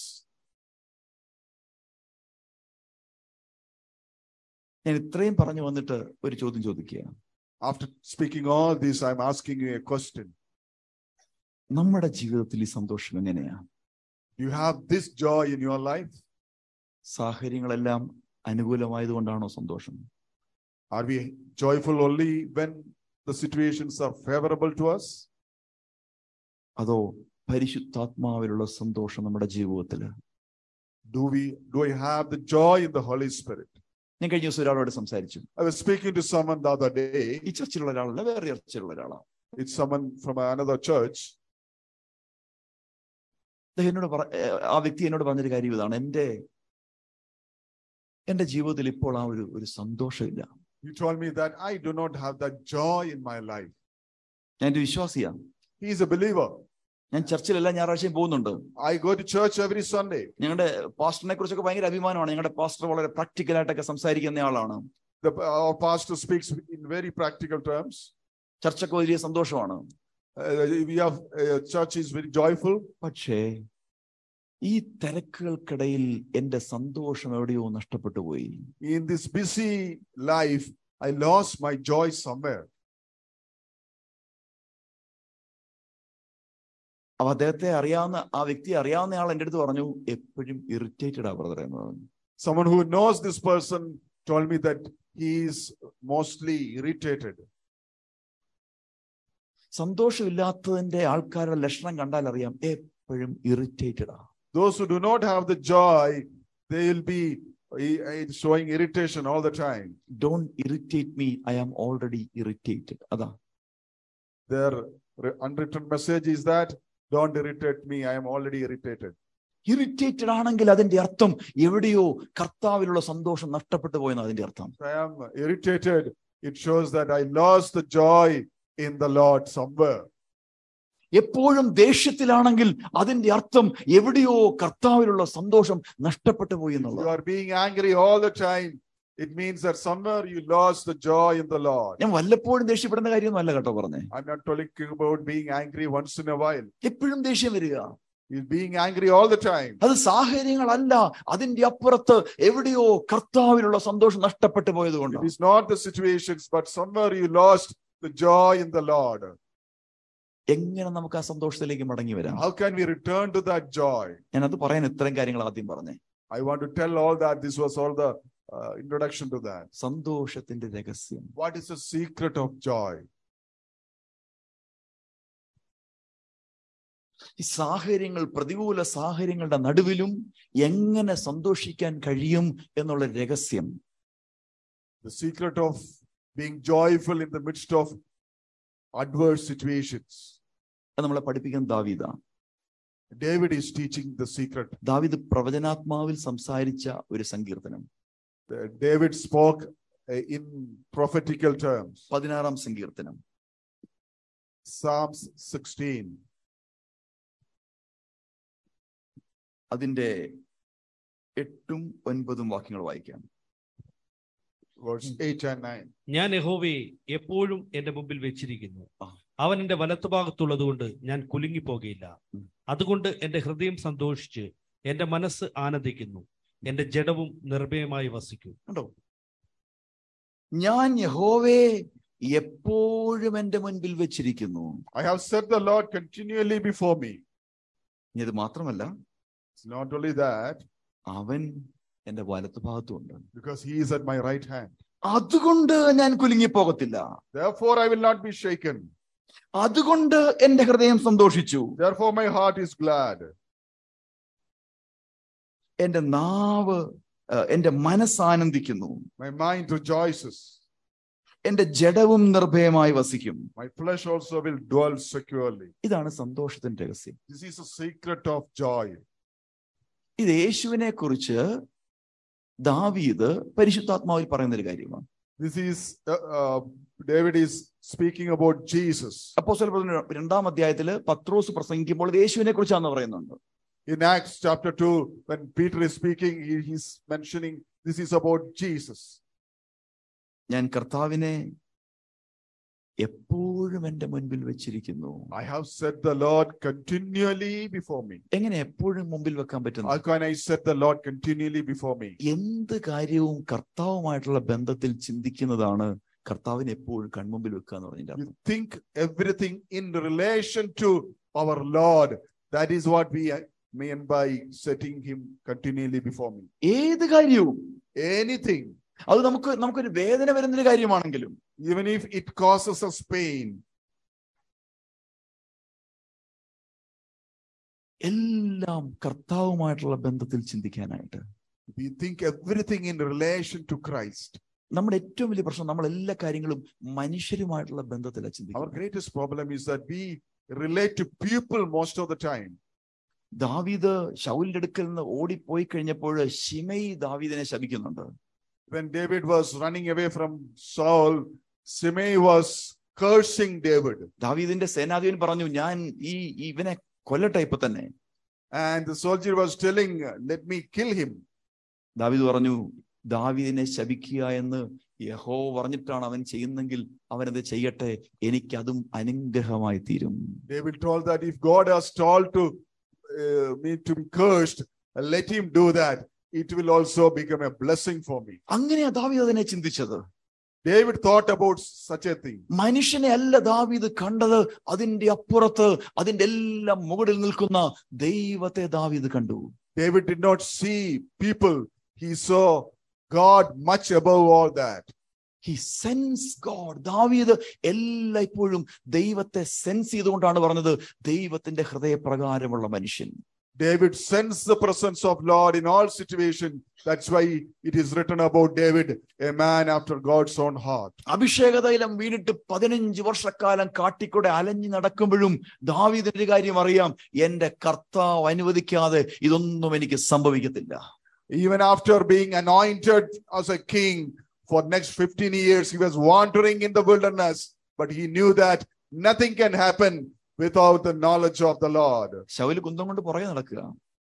ഞാൻ ഇത്രയും പറഞ്ഞു വന്നിട്ട് ഒരു ചോദ്യം ചോദിക്കുക
After speaking all this, I'm asking you a question.
നമ്മുടെ ജീവിതത്തിൽ ഈ സന്തോഷം എങ്ങനെയാ
Do you have this joy in your life?
സാഹചര്യങ്ങളെല്ലാം അനുകൂലമായതുകൊണ്ടാണോ സന്തോഷം
Are we joyful only when the situations are favorable to us?
അതോ പരിശുദ്ധാത്മാവിലുള്ള സന്തോഷം നമ്മുടെ ജീവിതത്തിൽ
Do we do I have the joy in the Holy Spirit?
ഞാൻ കഴിഞ്ഞ ദിവസം ഒരാളോട് സംസാരിച്ചു
I was speaking to someone the other day.
ഈ ചർച്ചിലുള്ള ഒരാളല്ല വേറെ ചർച്ചിലുള്ള ഒരാളാണ്
It's someone from another church.
അദ്ദേഹം എന്നോട് പറ ഏർ ആ വ്യക്തി എന്നോട് പറഞ്ഞൊരു കാര്യം ഇതാണ് എൻ്റെ എൻ്റെ ജീവിതത്തിൽ ഇപ്പോൾ ആ ഒരു ഒരു സന്തോഷമില്ല
He told me that I do not have that joy in my life.
ഞാൻ ഒരു വിശ്വാസിയാണ്
He is a believer.
ഞാൻ ചർച്ചിൽ എല്ലാ ഞായറാഴ്ചയും പോകുന്നുണ്ട്
I go to church every Sunday.
ഞങ്ങളുടെ പാസ്റ്ററിനെ കുറിച്ചൊക്കെ ഭയങ്കര അഭിമാനമാണ് ഞങ്ങളുടെ പാസ്റ്റർ വളരെ പ്രാക്ടിക്കൽ ആയിട്ടൊക്കെ സംസാരിക്കുന്ന ആളാണ്
The, our pastor speaks in very practical terms.
ചർച്ചൊക്കെ വലിയ സന്തോഷമാണ്
Uh, we have uh, church is very joyful.
പക്ഷേ ഈ തിരക്കുകൾക്കിടയിൽ എൻ്റെ സന്തോഷം എവിടെയോ നഷ്ടപ്പെട്ടു പോയി
In this busy life, I lost my joy somewhere.
അപ്പൊ അദ്ദേഹത്തെ അറിയാവുന്ന ആ വ്യക്തിയെ അറിയാവുന്ന ആൾ എൻ്റെ അടുത്ത് പറഞ്ഞു എപ്പോഴും ഇറിറ്റേറ്റഡ് ആ ബ്രദർ എന്ന് പറഞ്ഞു
Someone who knows this person told me that he is mostly irritated.
സന്തോഷമില്ലാത്തതിന്റെ ആൾക്കാരുടെ ലക്ഷണം കണ്ടാൽ അറിയാം എപ്പോഴും ഇറിറ്റേറ്റഡ് ആ
Those who do not have the joy, they will be eh, eh, showing irritation all the time.
Don't irritate me I am already irritated അതാ
Their re- unwritten message is that don't irritate me, I am already irritated.
Irritated ആണെങ്കിൽ അതിന്റെ അർത്ഥം എവിടെയോ കർത്താവിലുള്ള സന്തോഷം നഷ്ടപ്പെട്ടു പോയെന്ന് അതിന്റെ അർത്ഥം
If I am irritated, it shows that I lost the joy in the Lord somewhere.
എപ്പോഴും ദേഷ്യത്തിലാണെങ്കിൽ അതിന്റെ അർത്ഥം എവിടെയോ കർത്താവിലുള്ള സന്തോഷം നഷ്ടപ്പെട്ടു പോയി
If
എന്നുള്ളത്
you are being angry all the time, it means that somewhere you lost the joy in the Lord.
ഞാൻ വല്ലപ്പോഴും ദേഷ്യപ്പെടുന്ന കാര്യമൊന്നും അല്ല കേട്ടോ പറഞ്ഞേ
I'm not talking about being angry once in a while.
എപ്പോഴും ദേഷ്യം വരിക
He's being angry all the time.
അത് സാഹചര്യങ്ങളല്ല അതിന്റെ അപ്പുറത്ത് എവിടെയോ കർത്താവിലുള്ള സന്തോഷം നഷ്ടപ്പെട്ടു പോയത്
It
കൊണ്ടാണ്
is not the situations, but somewhere you lost the joy in the Lord.
എങ്ങനെ നമുക്ക് ആ സന്തോഷത്തിലേക്ക് മടങ്ങി വരാം
How can we return to that joy?
ഞാൻ അത് പറയാൻ ഇത്രയും കാര്യങ്ങൾ ആദ്യം പറഞ്ഞേ
I want to tell all that. This was all the uh, introduction to that.
സന്തോഷത്തിന്റെ രഹസ്യം
What is the secret of joy?
ഈ സാഹചര്യങ്ങൾ പ്രതികൂല സാഹചര്യങ്ങളുടെ നടുവിലും എങ്ങനെ സന്തോഷിക്കാൻ കഴിയും എന്നുള്ള രഹസ്യം
The secret of being joyful in the midst of adverse situations.
അത് നമ്മളെ പഠിപ്പിക്കുന്ന ദാവീദാണ്
David is teaching the secret.
ദാവീദ് പ്രവചനാത്മാവിൽ സംസാരിച്ച ഒരു സങ്കീർത്തനം
Uh, David spoke uh, in prophetical terms.
പതിനാറാം സങ്കീർത്തനം
Psalms 16,
അതിന്റെ എട്ടും ഒൻപതും വാക്യങ്ങൾ വായിക്കാം
verse 8 and 9.
ഞാൻ യഹോവയെ എപ്പോഴും എന്റെ മുമ്പിൽ വെച്ചിരിക്കുന്നു
ആ.
അവൻ എന്റെ വലത്തുഭാഗത്തുള്ളത് കൊണ്ട് ഞാൻ കുലുങ്ങിപ്പോകയില്ല
ഉം.
അതുകൊണ്ട് എന്റെ ഹൃദയം സന്തോഷിച്ച് എന്റെ മനസ്സ് ആനന്ദിക്കുന്നു എന്റെ ജഡവും നിർഭയമായി വസിക്കും
കണ്ടോ ഞാൻ യഹോവേ എപ്പോഴും എന്റെ മുൻപിൽ വെച്ചിരിക്കുന്നു
I have set the Lord continually before me.
ഇനി ഇത് മാത്രമല്ല
It's not only that,
അവൻ എന്റെ വലത്തുഭാഗത്തുണ്ട്
because he is at my right hand.
അതുകൊണ്ട് ഞാൻ കുലുങ്ങിപ്പോകത്തില്ല
Therefore, I will not be shaken.
അതുകൊണ്ട് എന്റെ ഹൃദയം സന്തോഷിച്ചു
Therefore, my heart is glad.
എന്റെ നാവ് ആ, എന്റെ മനസ്സാനന്ദിക്കുന്നു
My mind rejoices.
എന്റെ ജഡവും നിർഭയമായി വസിക്കും
My flesh also will dwell securely.
ഇതാണ് സന്തോഷത്തിന്റെ രഹസ്യം
This is a secret of joy.
ഇത് യേശുവിനെ കുറിച്ച് ദാവീദ് പരിശുദ്ധാത്മാവിൽ പറയുന്ന ഒരു കാര്യമാണ്
This is uh, uh, David is speaking about Jesus.
അപ്പോ രണ്ടാം അധ്യായത്തില് പത്രോസ് പ്രസംഗിക്കുമ്പോൾ ഇത് യേശുവിനെ കുറിച്ചാന്ന് പറയുന്നുണ്ട്
In Acts chapter 2, when Peter is speaking, he- he's mentioning this is about Jesus.
ഞാൻ കർത്താവിനെ എപ്പോഴും എന്റെ മുൻപിൽ വെച്ചിരിക്കുന്നു
I have set the Lord continually before me.
എങ്ങനെ എപ്പോഴും മുമ്പിൽ വെക്കാൻ
How
പറ്റുന്നു
can I set the Lord continually before me?
എന്ത് കാര്യവും കർത്താവുമായിട്ടുള്ള ബന്ധത്തിൽ ചിന്തിക്കുന്നതാണ് കർത്താവിനെ എപ്പോഴും കൺമുമ്പിൽ വെക്കുക എന്ന് പറഞ്ഞതിന്റെ
You
അർത്ഥം
think everything in relation to our Lord. That is what we mean by setting Him continually before me.
ഏത് കാര്യവും
Anything,
അത് നമുക്ക് നമുക്കൊരു വേദന വരുന്നൊരു കാര്യമാണെങ്കിലും
even if it causes us pain,
എല്ലാം കർത്താവുമായിട്ടുള്ള ബന്ധത്തിൽ ചിന്തിക്കാനായിട്ട്
we think everything in relation to Christ.
നമ്മുടെ ഏറ്റവും വലിയ പ്രശ്നം നമ്മൾ എല്ലാ കാര്യങ്ങളും മനുഷ്യരുമായിട്ടുള്ള ബന്ധത്തിലാണ്
Our
ചിന്തിക്കുന്നത്
greatest problem is that we relate to people most of the time.
ദാവീദ് ഷൗലിന്റെ അടുക്കൽ നിന്ന് ഓടിപ്പോയി കഴിഞ്ഞപ്പോൾ ഷിമൈ ദാവീദിനെ ശപിക്കുന്നുണ്ട്
When David was running away from Saul, Simei was cursing David.
ദാവീദിന്റെ സേനാധിപൻ പറഞ്ഞു ഞാൻ ഈ ഇവനെ കൊല്ലട്ടെ ഇപ്പൊ തന്നെ
And the soldier was telling, Let me kill him.
ദാവീദ് പറഞ്ഞു ദാവീദിനെ ശപിക്കുക എന്ന് യഹോ പറഞ്ഞിട്ടാണ് അവൻ ചെയ്യുന്നെങ്കിൽ അവനത് ചെയ്യട്ടെ എനിക്കതും അനുഗ്രഹമായി തീരും
David told that if God has told to uh, me to be cursed, let him do that. It will also become a blessing for me.
അങ്ങനെയാ ദാവീദ് അതിനെ ചിന്തിച്ചത്
David thought about such a thing.
മനുഷ്യനെ അല്ല ദാവീദ് കണ്ടത് അതിന്റെ അപ്പുറത്ത് അതിന്റെ എല്ലാം മുകളിൽ നിൽക്കുന്ന ദൈവത്തെ ദാവീദ് കണ്ടു
David did not see people, he saw God much above all that.
He sense God ദാവീദ് എല്ലായ്പ്പോഴും ദൈവത്തെ സെൻസ് ചെയ്തുകൊണ്ടാണ് പറഞ്ഞത് ദൈവത്തിന്റെ ഹൃദയപ്രകാരമുള്ള മനുഷ്യൻ
David sensed the presence of Lord in all situations. That's why it is written about David, a man after God's own heart.
അഭിഷേക തൈലം വീണിട്ട് പതിനഞ്ച് വർഷക്കാലം കാട്ടിക്കൂടെ അലഞ്ഞു നടക്കുമ്പോഴും ദാവീദിന്റെ കാര്യം അറിയാം എന്റെ കർത്താവ് അനുവദിക്കാതെ ഇതൊന്നും എനിക്ക് സംഭവിക്കത്തില്ല
Even after being anointed as a king for next 15 years, he was wandering in the wilderness, but he knew that nothing can happen without the knowledge of the Lord.
Saul കുന്തം കൊണ്ട് പുറകെ നടക്കുക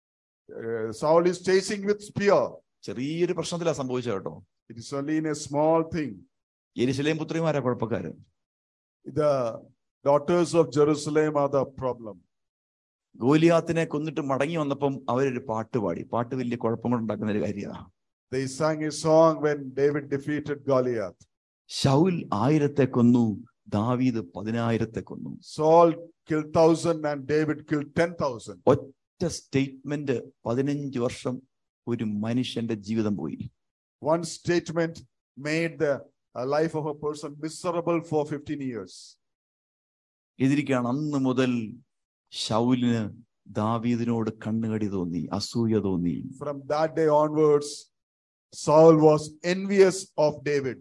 Uh, Saul is chasing with spear.
ചെറിയൊരു പ്രശ്നത്തിലാ സംഭവിച്ചത് കേട്ടോ
It is only in a small thing.
എരിശിലേം പുത്രിമാരാ കുഴപ്പക്കാര്
The daughters of Jerusalem are the problem.
ഗോലിയാത്തിനെ കൊന്നിട്ട് മടങ്ങി വന്നപ്പം അവരൊരു പാട്ട് പാടി പാട്ട് വലിയ കുഴപ്പം കൊണ്ടുണ്ടാക്കുന്ന ഒരു കാര്യമാണ്
They sang a song when David defeated Goliath.
Saul ആയിരത്തെ കൊന്നു ദാവീദ് പതിനായിരത്തെ കൊന്നു
Saul killed thousand and David killed ten thousand.
ഒറ്റ സ്റ്റേറ്റ്മെന്റ് പതിനഞ്ച് വർഷം ഒരു മനുഷ്യന്റെ ജീവിതം പോയി
One statement made the uh, life of a person miserable for 15 years.
എതിരിക്കുകയാണ് അന്ന് മുതൽ ശൗലിന് ദാവീദിനോട് കണ്ണുകടി തോന്നി അസൂയ തോന്നി
From that day onwards, Saul was envious of David.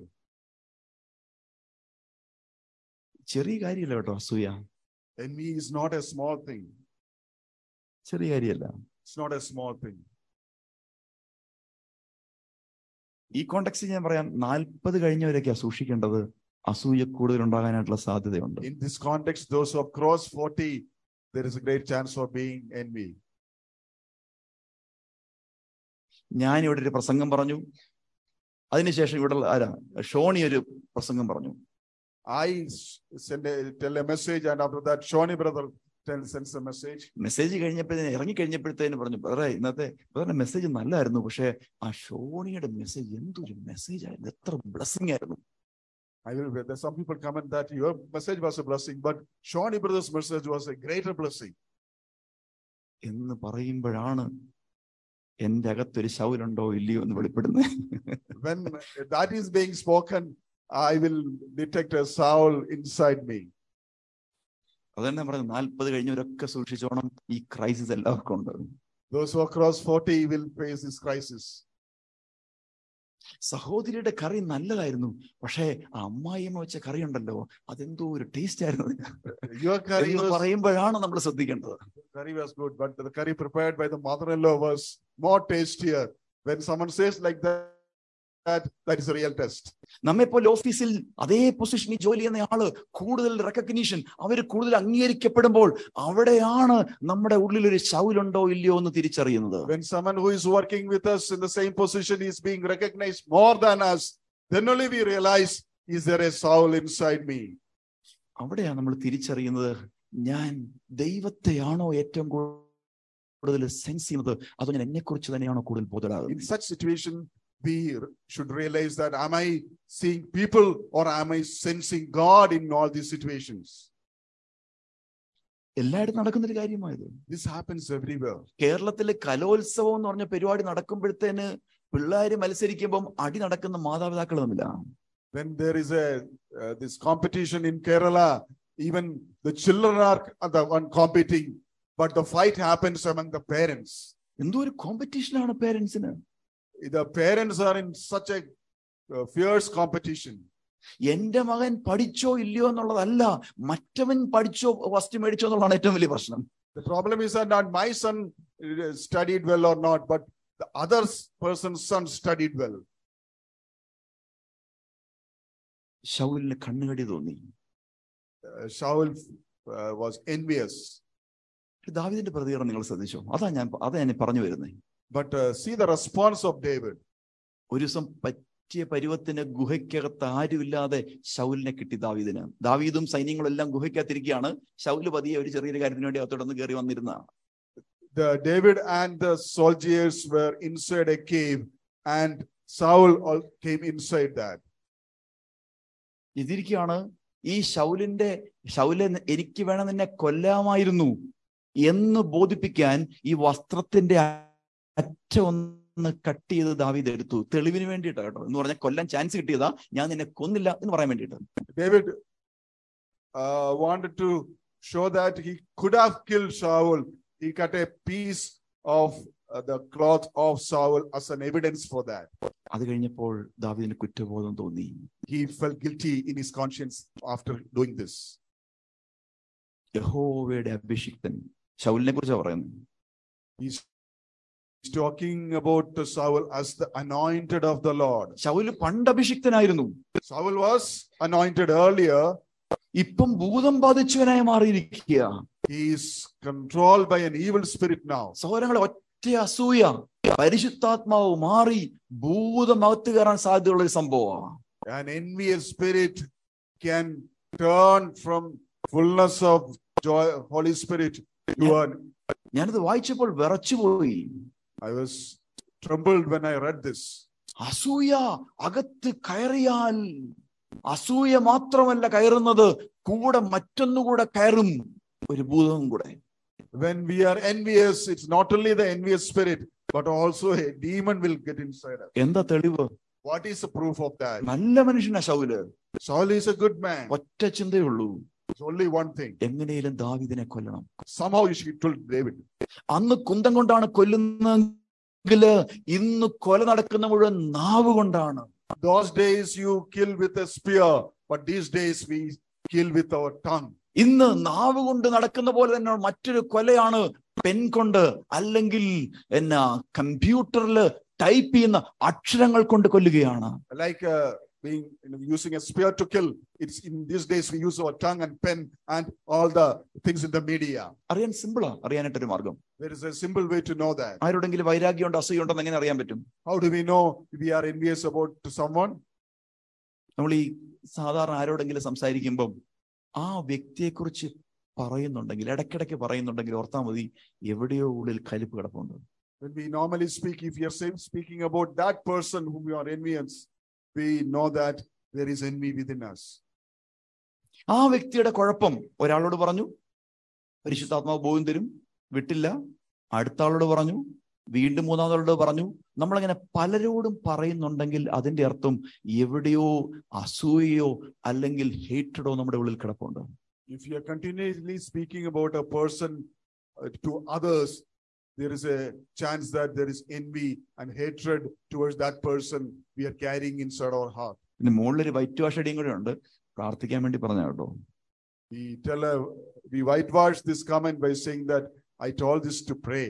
ചെറിയ കാര്യമല്ല കേട്ടോ അസൂയ
Envy is not a small thing.
ചെറിയ കാര്യമല്ല
It's not a small thing.
ഈ കോണ്ടക്സ്റ്റ് ഞാൻ പറയാം നാൽപ്പത് കഴിഞ്ഞവരൊക്കെയാ സൂക്ഷിക്കേണ്ടത് അസൂയ കൂടുതൽ ഉണ്ടാകാനായിട്ടുള്ള സാധ്യതയുണ്ട്
In this context, those who have crossed 40, there is a great chance of being envy.
ഞാൻ ഇവിടെ ഒരു പ്രസംഗം പറഞ്ഞു അതിനുശേഷം ഇവിടെ ആരാ ഷോണി ഒരു പ്രസംഗം പറഞ്ഞു
I s- send a, tell a message, and after that, Shawnee brother tells sends a message.
Message കഴിഞ്ഞപ്പോഴത്തേന് ഇറങ്ങി കഴിഞ്ഞപ്പോഴത്തേന് പറഞ്ഞു ബ്രദറെ ഇന്നത്തെ ബ്രദറിന്റെ മെസ്സേജ് നല്ലായിരുന്നു പക്ഷെ ആ ഷോണിയുടെ മെസ്സേജ് എന്തൊരു മെസ്സേജ് ആയിരുന്നു എത്ര ബ്ലസ്സിംഗ് ആയിരുന്നു
I will. There's some people comment that your message was a blessing, but Shawnee brother's message was a greater blessing.
എന്ന് പറയുമ്പോഴാണ് എന്റെ അകത്തൊരു ശൗലുണ്ടോ ഇല്ലയോ എന്ന് വെളിപ്പെടുന്നത്
When that is being spoken, I will detect a Saul inside me.
അതന്നെ പറയുന്നത് നാൽപ്പത് കഴിഞ്ഞവരൊക്കെ സൂക്ഷിച്ചോണം ഈ ക്രൈസിസ് എല്ലാവർക്കും ഉണ്ട്
Those who are crossed 40 will face this crisis.
സഹോദരിയുടെ കറി നല്ലതായിരുന്നു പക്ഷേ ആ അമ്മായിയമ്മ വെച്ച കറി ഉണ്ടല്ലോ അതെന്തോ ഒരു ടേസ്റ്റ് ആയിരുന്നു
Your curry
എന്ന്
was,
പറയുമ്പോഴാണ് നമ്മൾ ശ്രദ്ധിക്കേണ്ടത്
curry was good, but the curry prepared by the mother-in-law was more tastier. When someone says like that, that, that is a real test.
നമ്മെപ്പോലെ ഓഫീസിൽ അതേ പൊസിഷനിൽ ജോലി ചെയ്യുന്ന ആള് കൂടുതൽ റെക്കഗ്നീഷൻ അവർ കൂടുതൽ അംഗീകരിക്കപ്പെടുമ്പോൾ അവിടെയാണ് നമ്മുടെ ഉള്ളിൽ ഒരു ശൗലുണ്ടോ ഇല്ലയോ എന്ന് തിരിച്ചറിയുന്നത്
When someone who is working with us in the same position is being recognized more than us, then only we realize, is there a Saul inside me?
അവിടെയാണ് നമ്മൾ തിരിച്ചറിയുന്നത് ഞാൻ ദൈവത്തെയാണോ ഏറ്റവും കൂടുതൽ സെൻസ് ചെയ്യുന്നത് അതോ ഞാൻ എന്നെ കുറിച്ച് തന്നെയാണോ കൂടുതൽ
In
ബോധരാകുന്നത്
such situation, we r- should realize that am I seeing people or am I sensing God in all these situations?
എല്ലായിടത്തും നടക്കുന്ന ഒരു കാര്യമായത്
This happens everywhere.
കേരളത്തിലെ കലോത്സവം എന്ന് പറഞ്ഞ പരിപാടി നടക്കുമ്പോഴത്തേന് പിള്ളേര് മത്സരിക്കുമ്പം അടി നടക്കുന്ന മാതാപിതാക്കൾ തമ്മിലാ
When there is a uh, this competition in Kerala, even the children are the one competing, but the fight happens among the parents.
എന്തോ ഒരു കോമ്പറ്റീഷനാണ് പേരൻസിന്
The parents are in such a uh, fierce competition.
എന്റെ മകൻ പഠിച്ചോ ഇല്ലയോ എന്നുള്ളതല്ല മറ്റവൻ പഠിച്ചോ ഫസ്റ്റ് മേടിച്ചോ എന്നുള്ളതാണ് ഏറ്റവും വലിയ പ്രശ്നം
The problem is that not my son uh, studied well or not, but the other person's son studied well.
ഷൗലിന് കണ്ണുകടി തോന്നി
Uh, Shaul uh, was envious.
ദാവിദിന്റെ പ്രതികരണം നിങ്ങൾ ശ്രദ്ധിച്ചോ അതാ ഞാൻ അതാ ഞാൻ പറഞ്ഞു വരുന്നത്
But uh, see the response of David.
ഒരു ദിവസം പറ്റിയ പരുവത്തിന് ഗുഹയ്ക്കകത്ത് ആരുമില്ലാതെ ശൗലിനെ കിട്ടി ദാവീദിന് ദാവീദും സൈന്യങ്ങളും എല്ലാം ഗുഹയ്ക്കകത്തിരിക്കുകയാണ് ശൗല് പതിയെ ഒരു ചെറിയൊരു കാര്യത്തിന് വേണ്ടി അകത്തോടൊന്ന് കയറി വന്നിരുന്ന
The David and the soldiers were inside a cave, and Saul all came inside that.
ഇതിരിക്കുകയാണ് ഈ ശൗലിന്റെ ശൗലെ എനിക്ക് വേണം നിന്നെ കൊല്ലാമായിരുന്നു എന്ന് ബോധിപ്പിക്കാൻ ഈ വസ്ത്രത്തിന്റെ അറ്റം ഒന്ന് കട്ട് ചെയ്ത് ദാവീദ് എടുത്തു തെളിവിന് വേണ്ടിയിട്ടാ കേട്ടോ എന്ന് പറഞ്ഞാൽ കൊല്ലാൻ ചാൻസ് കിട്ടിയതാ ഞാൻ നിന്നെ കൊന്നില്ല എന്ന് പറയാൻ വേണ്ടിയിട്ട്
David uh, wanted to show that he could have killed Saul. He cut a piece of uh, the cloth of Saul as an evidence for that.
അത് കഴിഞ്ഞപ്പോൾ ദാവീദിന് കുറ്റബോധം തോന്നി
He felt guilty in his conscience after doing this.
യഹോവയുടെ അഭിഷിക്തൻ ശൗലിനെ കുറിച്ചാണ് പറയുന്നത്
He's talking about Saul as the anointed of the Lord.
Saul പണ്ട് അഭിഷിക്തനായിരുന്നു
Saul was anointed earlier.
ഇപ്പം ഭൂതം ബാധിച്ചവനായി മാറിയിരിക്കുക
He is controlled by an evil spirit now.
സഹോദരങ്ങളെ ഒറ്റ അസൂയ പരിശുദ്ധാത്മാവ് മാറി ഭൂതം അകത്ത് കയറാൻ സാധ്യതയുള്ള ഒരു സംഭവമാണ്
An envious spirit can turn from fullness of joy, Holy Spirit to an.
ഞാനത് വായിച്ചപ്പോൾ വിറച്ചുപോയി
I was trembled when I read this.
അസൂയ അകത്ത് കയറിയാൽ അസൂയ മാത്രമല്ല കയറുന്നത് കൂടെ മറ്റൊന്നുകൂടെ കയറും ഒരു ഭൂതവും കൂടെ
When we are envious, it's not only the envious spirit, but also a demon will get inside us.
എന്താ തെളിവ്
What is the proof of that?
നല്ല മനുഷ്യനാ Saul
Saul is a good man.
ഒറ്റ ചിന്തയുള്ളൂ
It's only one thing.
എങ്ങനെയും ദാവിദിനെ കൊല്ലണം
Somehow she told David,
അന്ന് കുന്തം കൊണ്ടാണ് കൊല്ലുന്നെങ്കിൽ ഇന്ന് കൊല നടക്കുന്ന മുഴുവൻ നാവ് കൊണ്ടാണ്
Those days you kill with a spear, but these days we kill with our tongue.
ഇന്ന് നാവ് കൊണ്ട് നടക്കുന്ന പോലെ തന്നെ മറ്റൊരു കൊലയാണ് പെൻ കൊണ്ട് അല്ലെങ്കിൽ എന്നാ കമ്പ്യൂട്ടറിൽ ടൈപ്പ് ചെയ്യുന്ന അക്ഷരങ്ങൾ കൊണ്ട് കൊല്ലുകയാണ്
Like uh, being you know, using a spear to kill. It's in these days we use our tongue and pen and all the things in the media.
അറിയാൻ സിമ്പിളാ അറിയാനായിട്ടൊരു മാർഗം
There is a simple way to know that.
ആരോടെങ്കിലും വൈരാഗ്യമുണ്ടോ അസൂയുണ്ടോ എങ്ങനെ അറിയാൻ പറ്റും
How do we know if we are envious about someone?
നമ്മൾ ഈ സാധാരണ ആരോടെങ്കിലും സംസാരിക്കുമ്പം ആ വ്യക്തിയെക്കുറിച്ച് പറയുന്നുണ്ടെങ്കിൽ ഇടയ്ക്കിടയ്ക്ക് പറയുന്നുണ്ടെങ്കിൽ ഓർത്താൽ മതി എവിടെയോ ഉള്ളിൽ കലിപ്പ് കിടപ്പുണ്ട്
When we normally speak, if we are saying- speaking about that person whom we are envious, we know that there is envy within us.
ആ വ്യക്തിയുടെ കുഴപ്പം ഒരാളോട് പറഞ്ഞു പരിശുദ്ധാത്മാവ് ബോധം തരും വിട്ടില്ല അടുത്ത ആളോട് പറഞ്ഞു വീണ്ടും മൂന്നാമതോട് പറഞ്ഞു നമ്മളങ്ങനെ പലരോടും പറയുന്നുണ്ടെങ്കിൽ അതിന്റെ അർത്ഥം എവിടെയോ അസൂയയോ അല്ലെങ്കിൽ ഹേറ്റഡോ നമ്മുടെ ഉള്ളിൽ കിടപ്പുണ്ട്
If you are continually speaking about a person uh, to others, there is a chance that there is envy and hatred towards that person we are carrying inside our heart.
പിന്നെ മുകളിലൊരു വൈറ്റ് വാഷ് അടിയും കൂടെ ഉണ്ട് പ്രാർത്ഥിക്കാൻ വേണ്ടി പറഞ്ഞ കേട്ടോ
We tell a, we whitewash this comment by saying that I told this to pray.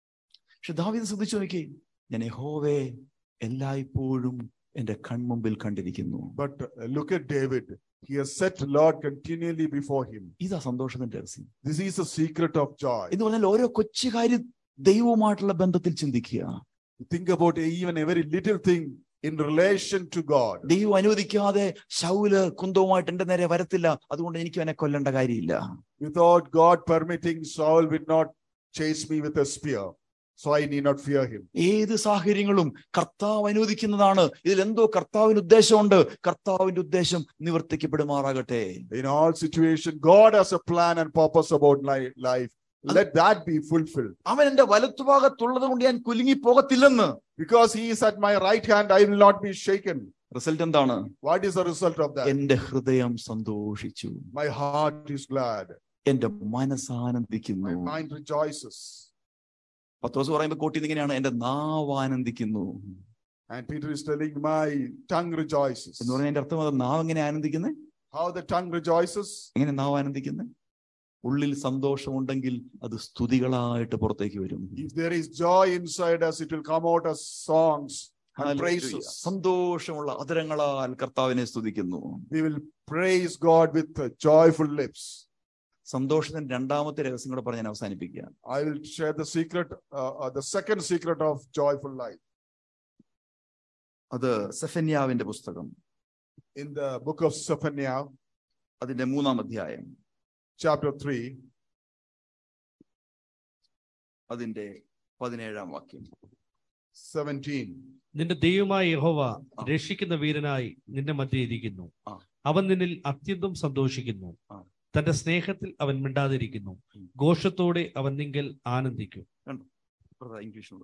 പക്ഷെ ദാവീദ് ശ്രദ്ധിച്ചു നോക്കി ഞാൻ യഹോവേ എല്ലായ്പ്പോഴും എന്റെ കൺമുമ്പിൽ കണ്ടിരിക്കുന്നു
But uh, look at David. He has set Lord continually before him.
ഇതാ സന്തോഷത്തിന്റെ രഹസ്യം
This is the secret of joy.
എന്ന് പറഞ്ഞാൽ ഓരോ കൊച്ചു കാര്യം ദൈവവുമായിട്ടുള്ള ബന്ധത്തിൽ ചിന്തിക്കുക
Think about even a very little thing in relation to God.
ദൈവം അനുവദിക്കാതെ ശൗല് കുന്തവുമായിട്ട് എന്റെ നേരെ വരത്തില്ല അതുകൊണ്ട് എനിക്ക് അവനെ കൊല്ലേണ്ട കാര്യമില്ല
Without God permitting, Saul will not chase me with a spear. So I need not fear him.
ഏത് സാഹചര്യങ്ങളും കർത്താവ് അനുവദിക്കുന്നതാണ് ഇതിൽ എന്തോ കർത്താവിന് ഉദ്ദേശമുണ്ട് കർത്താവിന്റെ ഉദ്ദേശം നിവർത്തിക്കപ്പെടുമാറാകട്ടെ
In all situations, God has a plan and purpose about li- life. Let that be fulfilled.
അവൻ എന്റെ വലത്തുഭാഗത്തുള്ളത് കൊണ്ട് ഞാൻ കുലുങ്ങി പോകത്തില്ലെന്ന്
Because he is at my right hand, I will not be shaken.
Result എന്താണ്
What is the result of that?
എന്റെ ഹൃദയം സന്തോഷിച്ചു
My heart is glad.
എന്റെ മനസ്സാനന്ദിക്കുന്നു
My mind rejoices.
പത്ത് ദിവസം പറയുമ്പോൾ കോട്ടി ഇങ്ങനെയാണ് എന്റെ നാവ് ആനന്ദിക്കുന്നു
And Peter is telling, My tongue rejoices.
എന്ന് പറഞ്ഞാൽ എന്റെ അർത്ഥം അത് നാവ് എങ്ങനെ ആനന്ദിക്കുന്നത്
How the tongue rejoices?
എങ്ങനെ നാവ് ആനന്ദിക്കുന്നത് ഉള്ളിൽ സന്തോഷമുണ്ടെങ്കിൽ അത് സ്തുതികളായിട്ട് പുറത്തേക്ക് വരും
If there is joy inside us, it will come out as songs and
Hallelujah.
praises.
സന്തോഷമുള്ള അതരങ്ങളാൽ കർത്താവിനെ സ്തുതിക്കുന്നു
We will praise God with uh, joyful lips.
സന്തോഷത്തിന്റെ രണ്ടാമത്തെ രഹസ്യം കൂടെ പറഞ്ഞ് ഞാൻ അവസാനിപ്പിക്കുക
I will share the secret, uh, uh, the second secret of joyful life.
അത് സെഫന്യാവിന്റെ പുസ്തകം
In the book of Zephaniah,
അതിന്റെ മൂന്നാം അധ്യായം
chapter 3,
അതിന്റെ പതിനേഴാം വാക്യം
17.
നിന്റെ ദൈവമായ യഹോവ രക്ഷിക്കുന്ന വീരനായി നിന്റെ മധ്യ ഇരിക്കുന്നു
ആ.
അവൻ നിന്നിൽ അത്യന്തം സന്തോഷിക്കുന്നു
ആ.
തന്റെ സ്നേഹത്തിൽ അവൻ മിണ്ടാതിരിക്കുന്നു
ഉം.
ഘോഷത്തോടെ അവൻ നിങ്കൽ ആനന്ദിക്കും
ഇംഗ്ലീഷിലുള്ള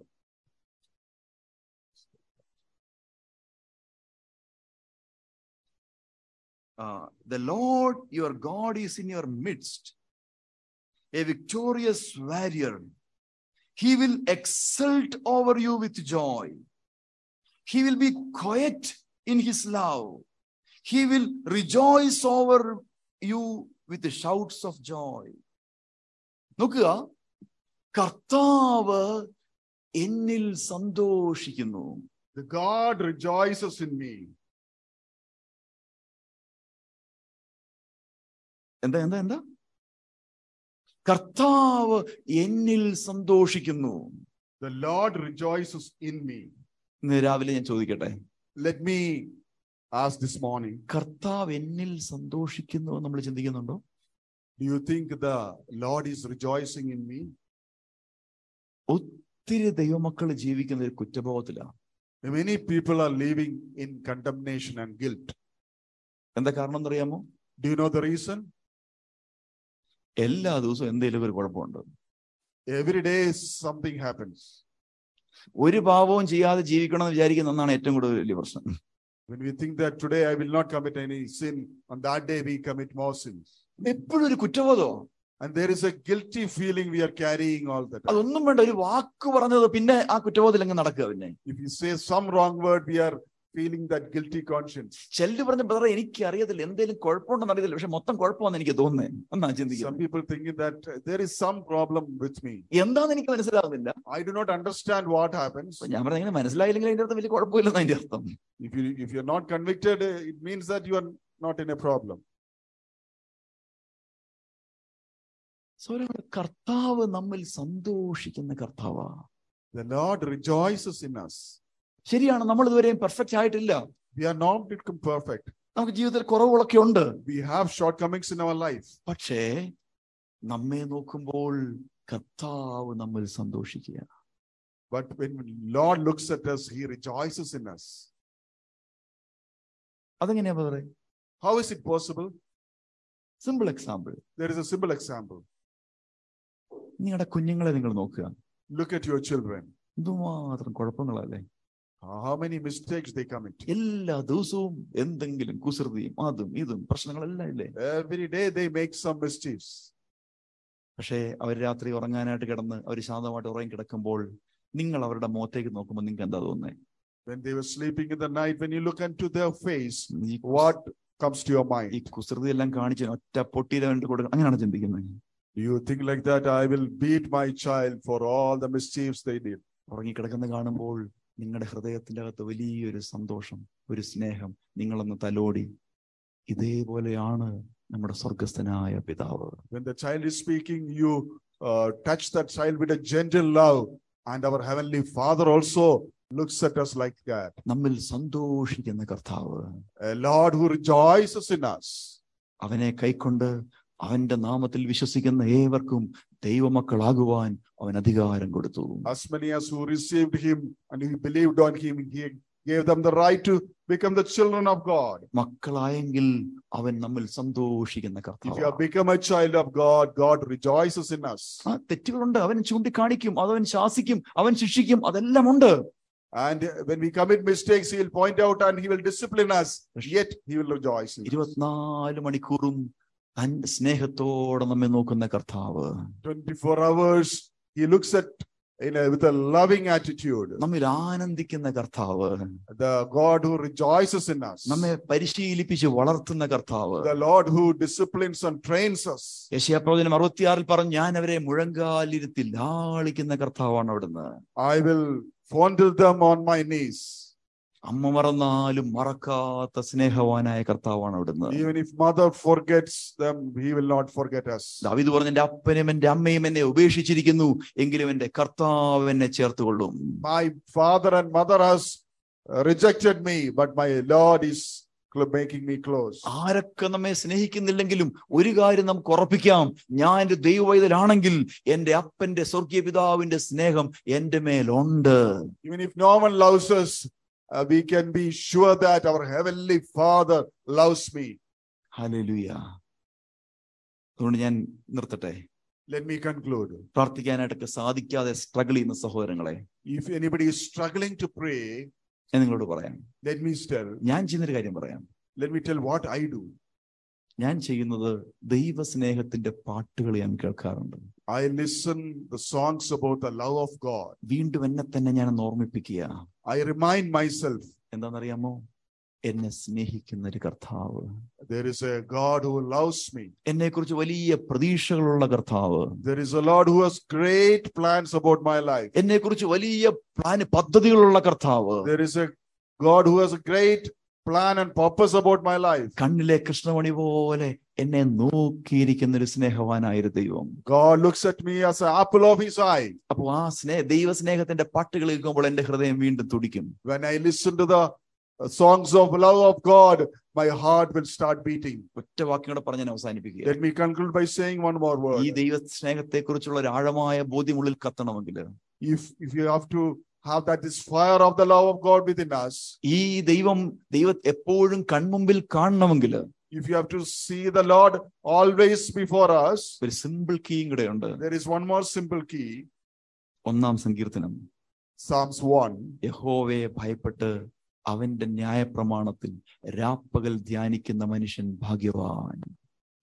Uh, the Lord your God is in your midst, a victorious warrior. He will exult over you with joy. He will be quiet in his love. He will rejoice over you with the shouts of joy. നോക്കുക കർത്താവ് എന്നിൽ സന്തോഷിക്കുന്നു
The God rejoices in me.
എന്താ എന്താ എന്താ കർത്താവ് എന്നിൽ സന്തോഷിക്കുന്നു
The Lord rejoices in me.
ഇന്ന് രാവിലെ ഞാൻ ചോദിക്കട്ടെ
Let me ask this morning
കർത്താവ് എന്നിൽ സന്തോഷിക്കുന്നു എന്ന് നമ്മൾ ചിന്തിക്കുന്നുണ്ടോ
Do you think the Lord is rejoicing in me?
ഒത്തിരി ദൈവമക്കൾ ജീവിക്കുന്ന ഒരു കുറ്റബോധത്തിലാണ്
Many people are living in condemnation and guilt.
എന്താ കാരണം എന്നറിയാമോ
Do you know the reason?
എല്ലാ ദിവസവും എന്തെങ്കിലും ഒരു കുഴപ്പമുണ്ട്
Every day something happens.
ഒരു പാപവും ചെയ്യാതെ ജീവിക്കണം എന്ന് വിചാരിക്കുന്ന ഒന്നാണ് ഏറ്റവും കൂടുതൽ വലിയ പ്രശ്നം
When we think that today I will not commit any sin, on that day we commit more sins.
എപ്പോഴും ഒരു കുറ്റബോധോ
And there is a guilty feeling we are carrying all the time.
അതൊന്നും വേണ്ട ഒരു വാക്ക് പറഞ്ഞത് പിന്നെ ആ കുറ്റബോധത്തിൽ അങ്ങ് നടക്കുക പിന്നെ
If you say some wrong word, we are feeling that guilty conscience.
ചെല്ലു പറഞ്ഞ ബ്രദറെ എനിക്ക് അറിയത്തില്ല എന്തെങ്കിലും കുഴപ്പമുണ്ടെന്ന് അറിയത്തില്ല പക്ഷെ മൊത്തം കുഴപ്പമാണെന്ന് എനിക്ക് തോന്നുന്നേ എന്നാ
Some
ചിന്തിക്കുന്നത്
people thinking that uh, there is some problem with me.
എന്താന്ന് എനിക്ക് മനസ്സിലാകുന്നില്ല
I do not understand what happens.
അപ്പൊ ഞാൻ പറഞ്ഞ മനസ്സിലായില്ലെങ്കിൽ അതിന്റെ അർത്ഥം വലിയ കുഴപ്പമില്ലെന്ന് അതിന്റെ അർത്ഥം
If you if you're not convicted, uh, it means that you are not in a problem.
സൗരഭ കർത്താവ് നമ്മിൽ സന്തോഷിക്കുന്ന കർത്താവാ
The Lord rejoices in us.
ശരിയാണ് നമ്മൾ ഇതുവരെയും പെർഫെക്റ്റ് ആയിട്ടില്ല
We are not become perfect.
നമുക്ക് ജീവിതത്തിൽ കുറവുകളൊക്കെ ഉണ്ട്
We have shortcomings in our life.
പക്ഷേ നമ്മെ നോക്കുമ്പോൾ കർത്താവ് നമ്മിൽ സന്തോഷിക്കുക
But when Lord looks at us, He rejoices in us.
അതെങ്ങനെയാ പറയുക
How is it possible?
Simple example
There is a simple example.
നിങ്ങളുടെ കുഞ്ഞുങ്ങളെ നിങ്ങൾ നോക്കുക
Look at your children.
എന്തുമാത്രം കുഴപ്പങ്ങളല്ലേ
How many mistakes they commit.
എല്ലാ ദിവസവും എന്തെങ്കിലും കുസൃതിയും അതും ഇതും പ്രശ്നങ്ങളെല്ലാം ഇല്ലേ
Every day they make some mischiefs.
പക്ഷേ അവർ രാത്രി ഉറങ്ങാനായിട്ട് കിടന്ന് അവർ ശാന്തമായിട്ട് ഉറങ്ങി കിടക്കുമ്പോൾ നിങ്ങൾ അവരുടെ മുഖത്തേക്ക് നോക്കുമ്പോൾ നിങ്ങൾക്ക് എന്താ തോന്നുന്നത്
When they were sleeping in the night, when you look into their face,
ഈ
what comes to your
ഈ
mind?
കുസൃതി എല്ലാം കാണിച്ച് ഒറ്റ പൊട്ടിയില വേണ്ടി കൊടുക്കണം അങ്ങനെയാണ് ചിന്തിക്കുന്നത്
Do you think like that? I will beat my child for all the mischiefs they did.
ഉറങ്ങിക്കിടക്കുന്ന കാണുമ്പോൾ നിങ്ങളുടെ ഹൃദയത്തിന്റെ അകത്ത് വലിയൊരു സന്തോഷം ഒരു സ്നേഹം നിങ്ങളൊന്ന് തലോടി ഇതേപോലെയാണ് നമ്മുടെ സ്വർഗസ്ഥനായ പിതാവ്
When the child is speaking, you uh, touch that child with a gentle love. And our Heavenly Father also looks at us like that.
നമ്മിൽ സന്തോഷിക്കുന്ന കർത്താവ്
A Lord who rejoices in us.
അവനെ കൈക്കൊണ്ട് അവന്റെ നാമത്തിൽ വിശ്വസിക്കുന്ന ഏവർക്കും ദൈവമക്കളാകുവാൻ അവൻ അധികാരം കൊടുത്തു
As many as who received Him and who believed on Him, He gave them the right to become the children of God.
മക്കളായെങ്കിൽ അവൻ നമ്മിൽ സന്തോഷിക്കുന്ന
If you
കർത്താവ്
have become a child of God, God rejoices in us.
ആ തെറ്റുകളുണ്ട് അവൻ ചൂണ്ടിക്കാണിക്കും അതവൻ ശാസിക്കും അവൻ ശിക്ഷിക്കും അതെല്ലാം ഉണ്ട്
And when we commit mistakes, He will point out and He will discipline us. Yet He will rejoice. in us.
ഇരുപത്തിനാല് മണിക്കൂറും തന്റെ സ്നേഹത്തോടെ നമ്മെ നോക്കുന്ന കർത്താവ്
24 hours, He looks at in a, with a loving attitude.
നമ്മിൽ ആനന്ദിക്കുന്ന കർത്താവ്
The God who rejoices in us.
നമ്മെ പരിശീലിപ്പിച്ച് വളർത്തുന്ന കർത്താവ്
The Lord who disciplines and trains us.
യശയാപ്രവചനം അറുപത്തിയാറിൽ പറഞ്ഞു ഞാൻ അവരെ മുഴങ്കാലിരുത്തി ലാളിക്കുന്ന കർത്താവാണ് അവിടുന്ന്
I will fondle them on my knees.
അമ്മ മറന്നാലും മറക്കാത്ത സ്നേഹവാനായ കർത്താവാണ് അവിടുന്ന്
Even if mother forgets them, he will not forget us.
ദാവീദ് പറഞ്ഞു എന്റെ അപ്പനും എന്റെ അമ്മയും എന്നെ ഉപേക്ഷിച്ചിരിക്കുന്നു എങ്കിലും എന്റെ കർത്താവ് എന്നെ ചേർത്തുകൊള്ളും
My father and mother has uh, rejected me, but my Lord is cl- making me close.
ആരൊക്കെ നമ്മെ സ്നേഹിക്കുന്നില്ലെങ്കിലും ഒരു കാര്യം നമുക്ക് ഉറപ്പിക്കാം ഞാൻ ഒരു ദൈവവൈതലാണെങ്കിൽ എന്റെ അപ്പന്റെ സ്വർഗീയ പിതാവിന്റെ സ്നേഹം എന്റെ മേലുണ്ട്
Even if no one loves us, uh, we can be sure that our heavenly Father loves me.
Hallelujah അതുകൊണ്ട് ഞാൻ നിർത്തട്ടെ
Let me conclude.
പ്രാർത്ഥിക്കാനായിട്ടൊക്കെ സാധിക്കാതെ സ്ട്രഗിൾ ചെയ്യുന്ന സഹോദരങ്ങളെ
If anybody is struggling to pray,
ഞാൻ നിങ്ങളോട് പറയാം
let me tell.
ഞാൻ ചെയ്യുന്നൊരു കാര്യം പറയാം
Let me tell what I do.
ഞാൻ ചെയ്യുന്നത് ദൈവസ്നേഹത്തിന്റെ പാട്ടുകൾ ഞാൻ കേൾക്കാറുണ്ട്
I listen the songs about the love of God.
വീണ്ടും എന്നെ തന്നെ ഞാൻ ഒന്ന് ഓർമ്മിപ്പിക്കുക
I remind myself
എന്താണെന്നറിയാമോ എന്നെ സ്നേഹിക്കുന്ന ഒരു കർത്താവ്
there is a God who loves me.
എന്നെ കുറിച്ച് വലിയ പ്രതീക്ഷകളുള്ള കർത്താവ്
There is a Lord who has great plans about my life.
എന്നെ കുറിച്ച് വലിയ പ്ലാൻ പദ്ധതികളുള്ള കർത്താവ്
There is a God who has a great plan and purpose about my life.
കണ്ണിലെ കൃഷ്ണമണി പോലെ എന്നെ നോക്കിയിരിക്കുന്ന ഒരു സ്നേഹവാനായൊരു ദൈവം
God looks at me as an apple of his eye.
അപ്പൊ ആ സ്നേഹ ദൈവസ്നേഹത്തിന്റെ പാട്ടുകൾ കേൾക്കുമ്പോൾ എന്റെ ഹൃദയം വീണ്ടും തുടിക്കും
When I listen to the uh, songs of love of God, my heart will start beating.
ഒറ്റ വാക്യം കൂടെ പറഞ്ഞ് ഞാൻ അവസാനിപ്പിക്കുക
Let me conclude by saying one more word.
ഈ ദൈവ സ്നേഹത്തെ കുറിച്ചുള്ള ഒരു ആഴമായ ബോധ്യമുള്ളിൽ കത്തണമെങ്കിൽ
If if you have to have that this fire of the love of God within us,
ഈ ദൈവം ദൈവ എപ്പോഴും കൺമുമ്പിൽ കാണണമെങ്കിൽ
if you have to see the Lord always before us,
ഒരു സിമ്പിൾ കീയും കൂടെ ഉണ്ട്
there is one more simple key.
ഒന്നാം സങ്കീർത്തനം
Psalms 1.
യഹോവയെ ഭയപ്പെട്ട് അവന്റെ ന്യായപ്രമാണത്തിൽ രാപ്പകൽ ധ്യാനിക്കുന്ന മനുഷ്യൻ ഭാഗ്യവാൻ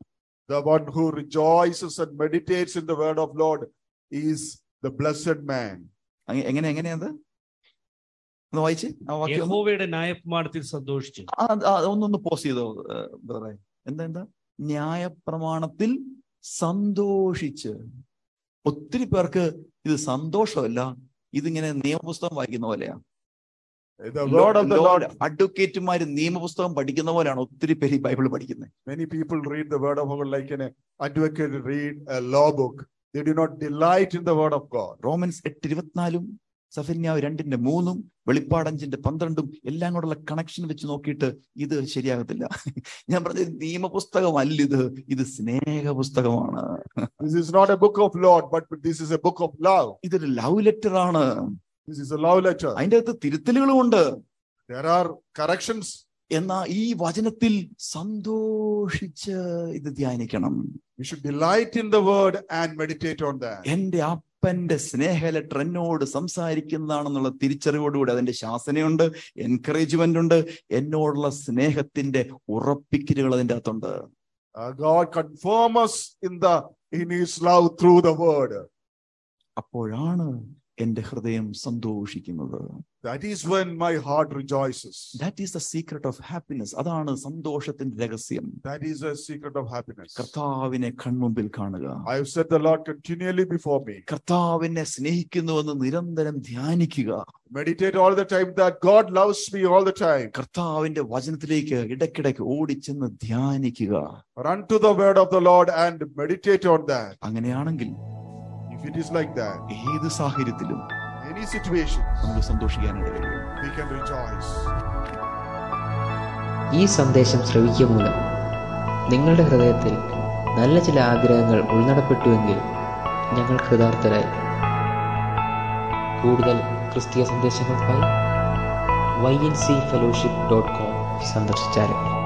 The one who rejoices and meditates in the word of Lord is the blessed man.
അങ്ങ- എങ്ങനെ എങ്ങനെയത് ഒന്ന് വായിച്ച് ആ വാക്യം ഒന്ന്.
യഹോവയുടെ ന്യായപ്രമാണത്തിൽ സന്തോഷിച്ചു
ആ, ആ, ഒന്നൊന്ന് പോസ് ചെയ്തോ ബ്രദറെ എന്താ എന്താ ന്യായപ്രമാണത്തിൽ സന്തോഷിച്ച് ഒത്തിരി പേർക്ക് ഇത് സന്തോഷമല്ല ഇതിങ്ങനെ നിയമപുസ്തകം വായിക്കുന്ന പോലെയാ
The word of the Lord,
അഡ്വക്കേറ്റുമാര് നിയമപുസ്തകം പഠിക്കുന്ന പോലെയാണ് ഒത്തിരി പേര് ഈ ബൈബിൾ പഠിക്കുന്നത്
many people read the word of God like an advocate read a law book. They do not delight in the word of God.
Romans എട്ട് ഇരുപത്തിനാലും സഫന്യാവ് രണ്ടിന്റെ മൂന്നും വെളിപ്പാടഞ്ചിന്റെ പന്ത്രണ്ടും എല്ലാം കൂടെയുള്ള കണക്ഷൻ വെച്ച് നോക്കിയിട്ട് ഇത് ശരിയാകത്തില്ല ഞാൻ പറഞ്ഞത് നിയമപുസ്തകമല്ല ഇത് ഇത് സ്നേഹ പുസ്തകമാണ്
This is not a book of law, but this is a book of love.
ഇതൊരു ലവ് ലെറ്റർ ആണ്
This is a love letter.
അതിന്റെ അകത്ത് തിരുത്തലുകളും ഉണ്ട്
There are corrections.
എന്നാ ഈ വചനത്തിൽ സന്തോഷിച്ച് ഇത് ധ്യാനിക്കണം
We should delight in the word and meditate on that.
എന്റെ അപ്പന്റെ സ്നേഹ ലെറ്റർ എന്നോട് സംസാരിക്കുന്നതാണെന്നുള്ള തിരിച്ചറിവോടുകൂടി അതിന്റെ ശാസനയുണ്ട് എൻകറേജ്മെന്റ് ഉണ്ട് എന്നോടുള്ള സ്നേഹത്തിന്റെ ഉറപ്പിക്കലുകൾ അതിന്റെ അകത്തുണ്ട്
Uh, God confirm us in the in His love through the word.
അപ്പോഴാണ് എന്റെ ഹൃദയം സന്തോഷിക്കുന്നത്
That is when my heart rejoices.
That is the secret of happiness അതാണ് സന്തോഷത്തിന്റെ രഹസ്യം
That is a secret of happiness.
കർത്താവിനെ കൺമുമ്പിൽ കാണുക
I have set the Lord continually before me.
കർത്താവിനെ സ്നേഹിക്കുന്നുവെന്ന് നിരന്തരം ധ്യാനിക്കുക
Meditate all the time that God loves me all the time.
കർത്താവിന്റെ വചനത്തിലേക്ക് ഇടയ്ക്കിടയ്ക്ക് ഓടിച്ചെന്ന് ധ്യാനിക്കുക
Run to the word of the Lord and meditate on that.
അങ്ങനെയാണെങ്കിൽ
If it is like that,
ഏത് സാഹചര്യത്തിലും
any situation,
നമുക്ക് സന്തോഷിക്കാനിടയില്ല
we can rejoice.
ഈ സന്ദേശം ശ്രവിക്കുക മൂലം നിങ്ങളുടെ ഹൃദയത്തിൽ നല്ല ചില ആഗ്രഹങ്ങൾ ഉൾനടപ്പെട്ടുവെങ്കിൽ ഞങ്ങൾ കൃതാർത്ഥരായി കൂടുതൽ ക്രിസ്തീയ സന്ദേശങ്ങൾക്കായി Y N C fellowship dot com സന്ദർശിച്ചാലും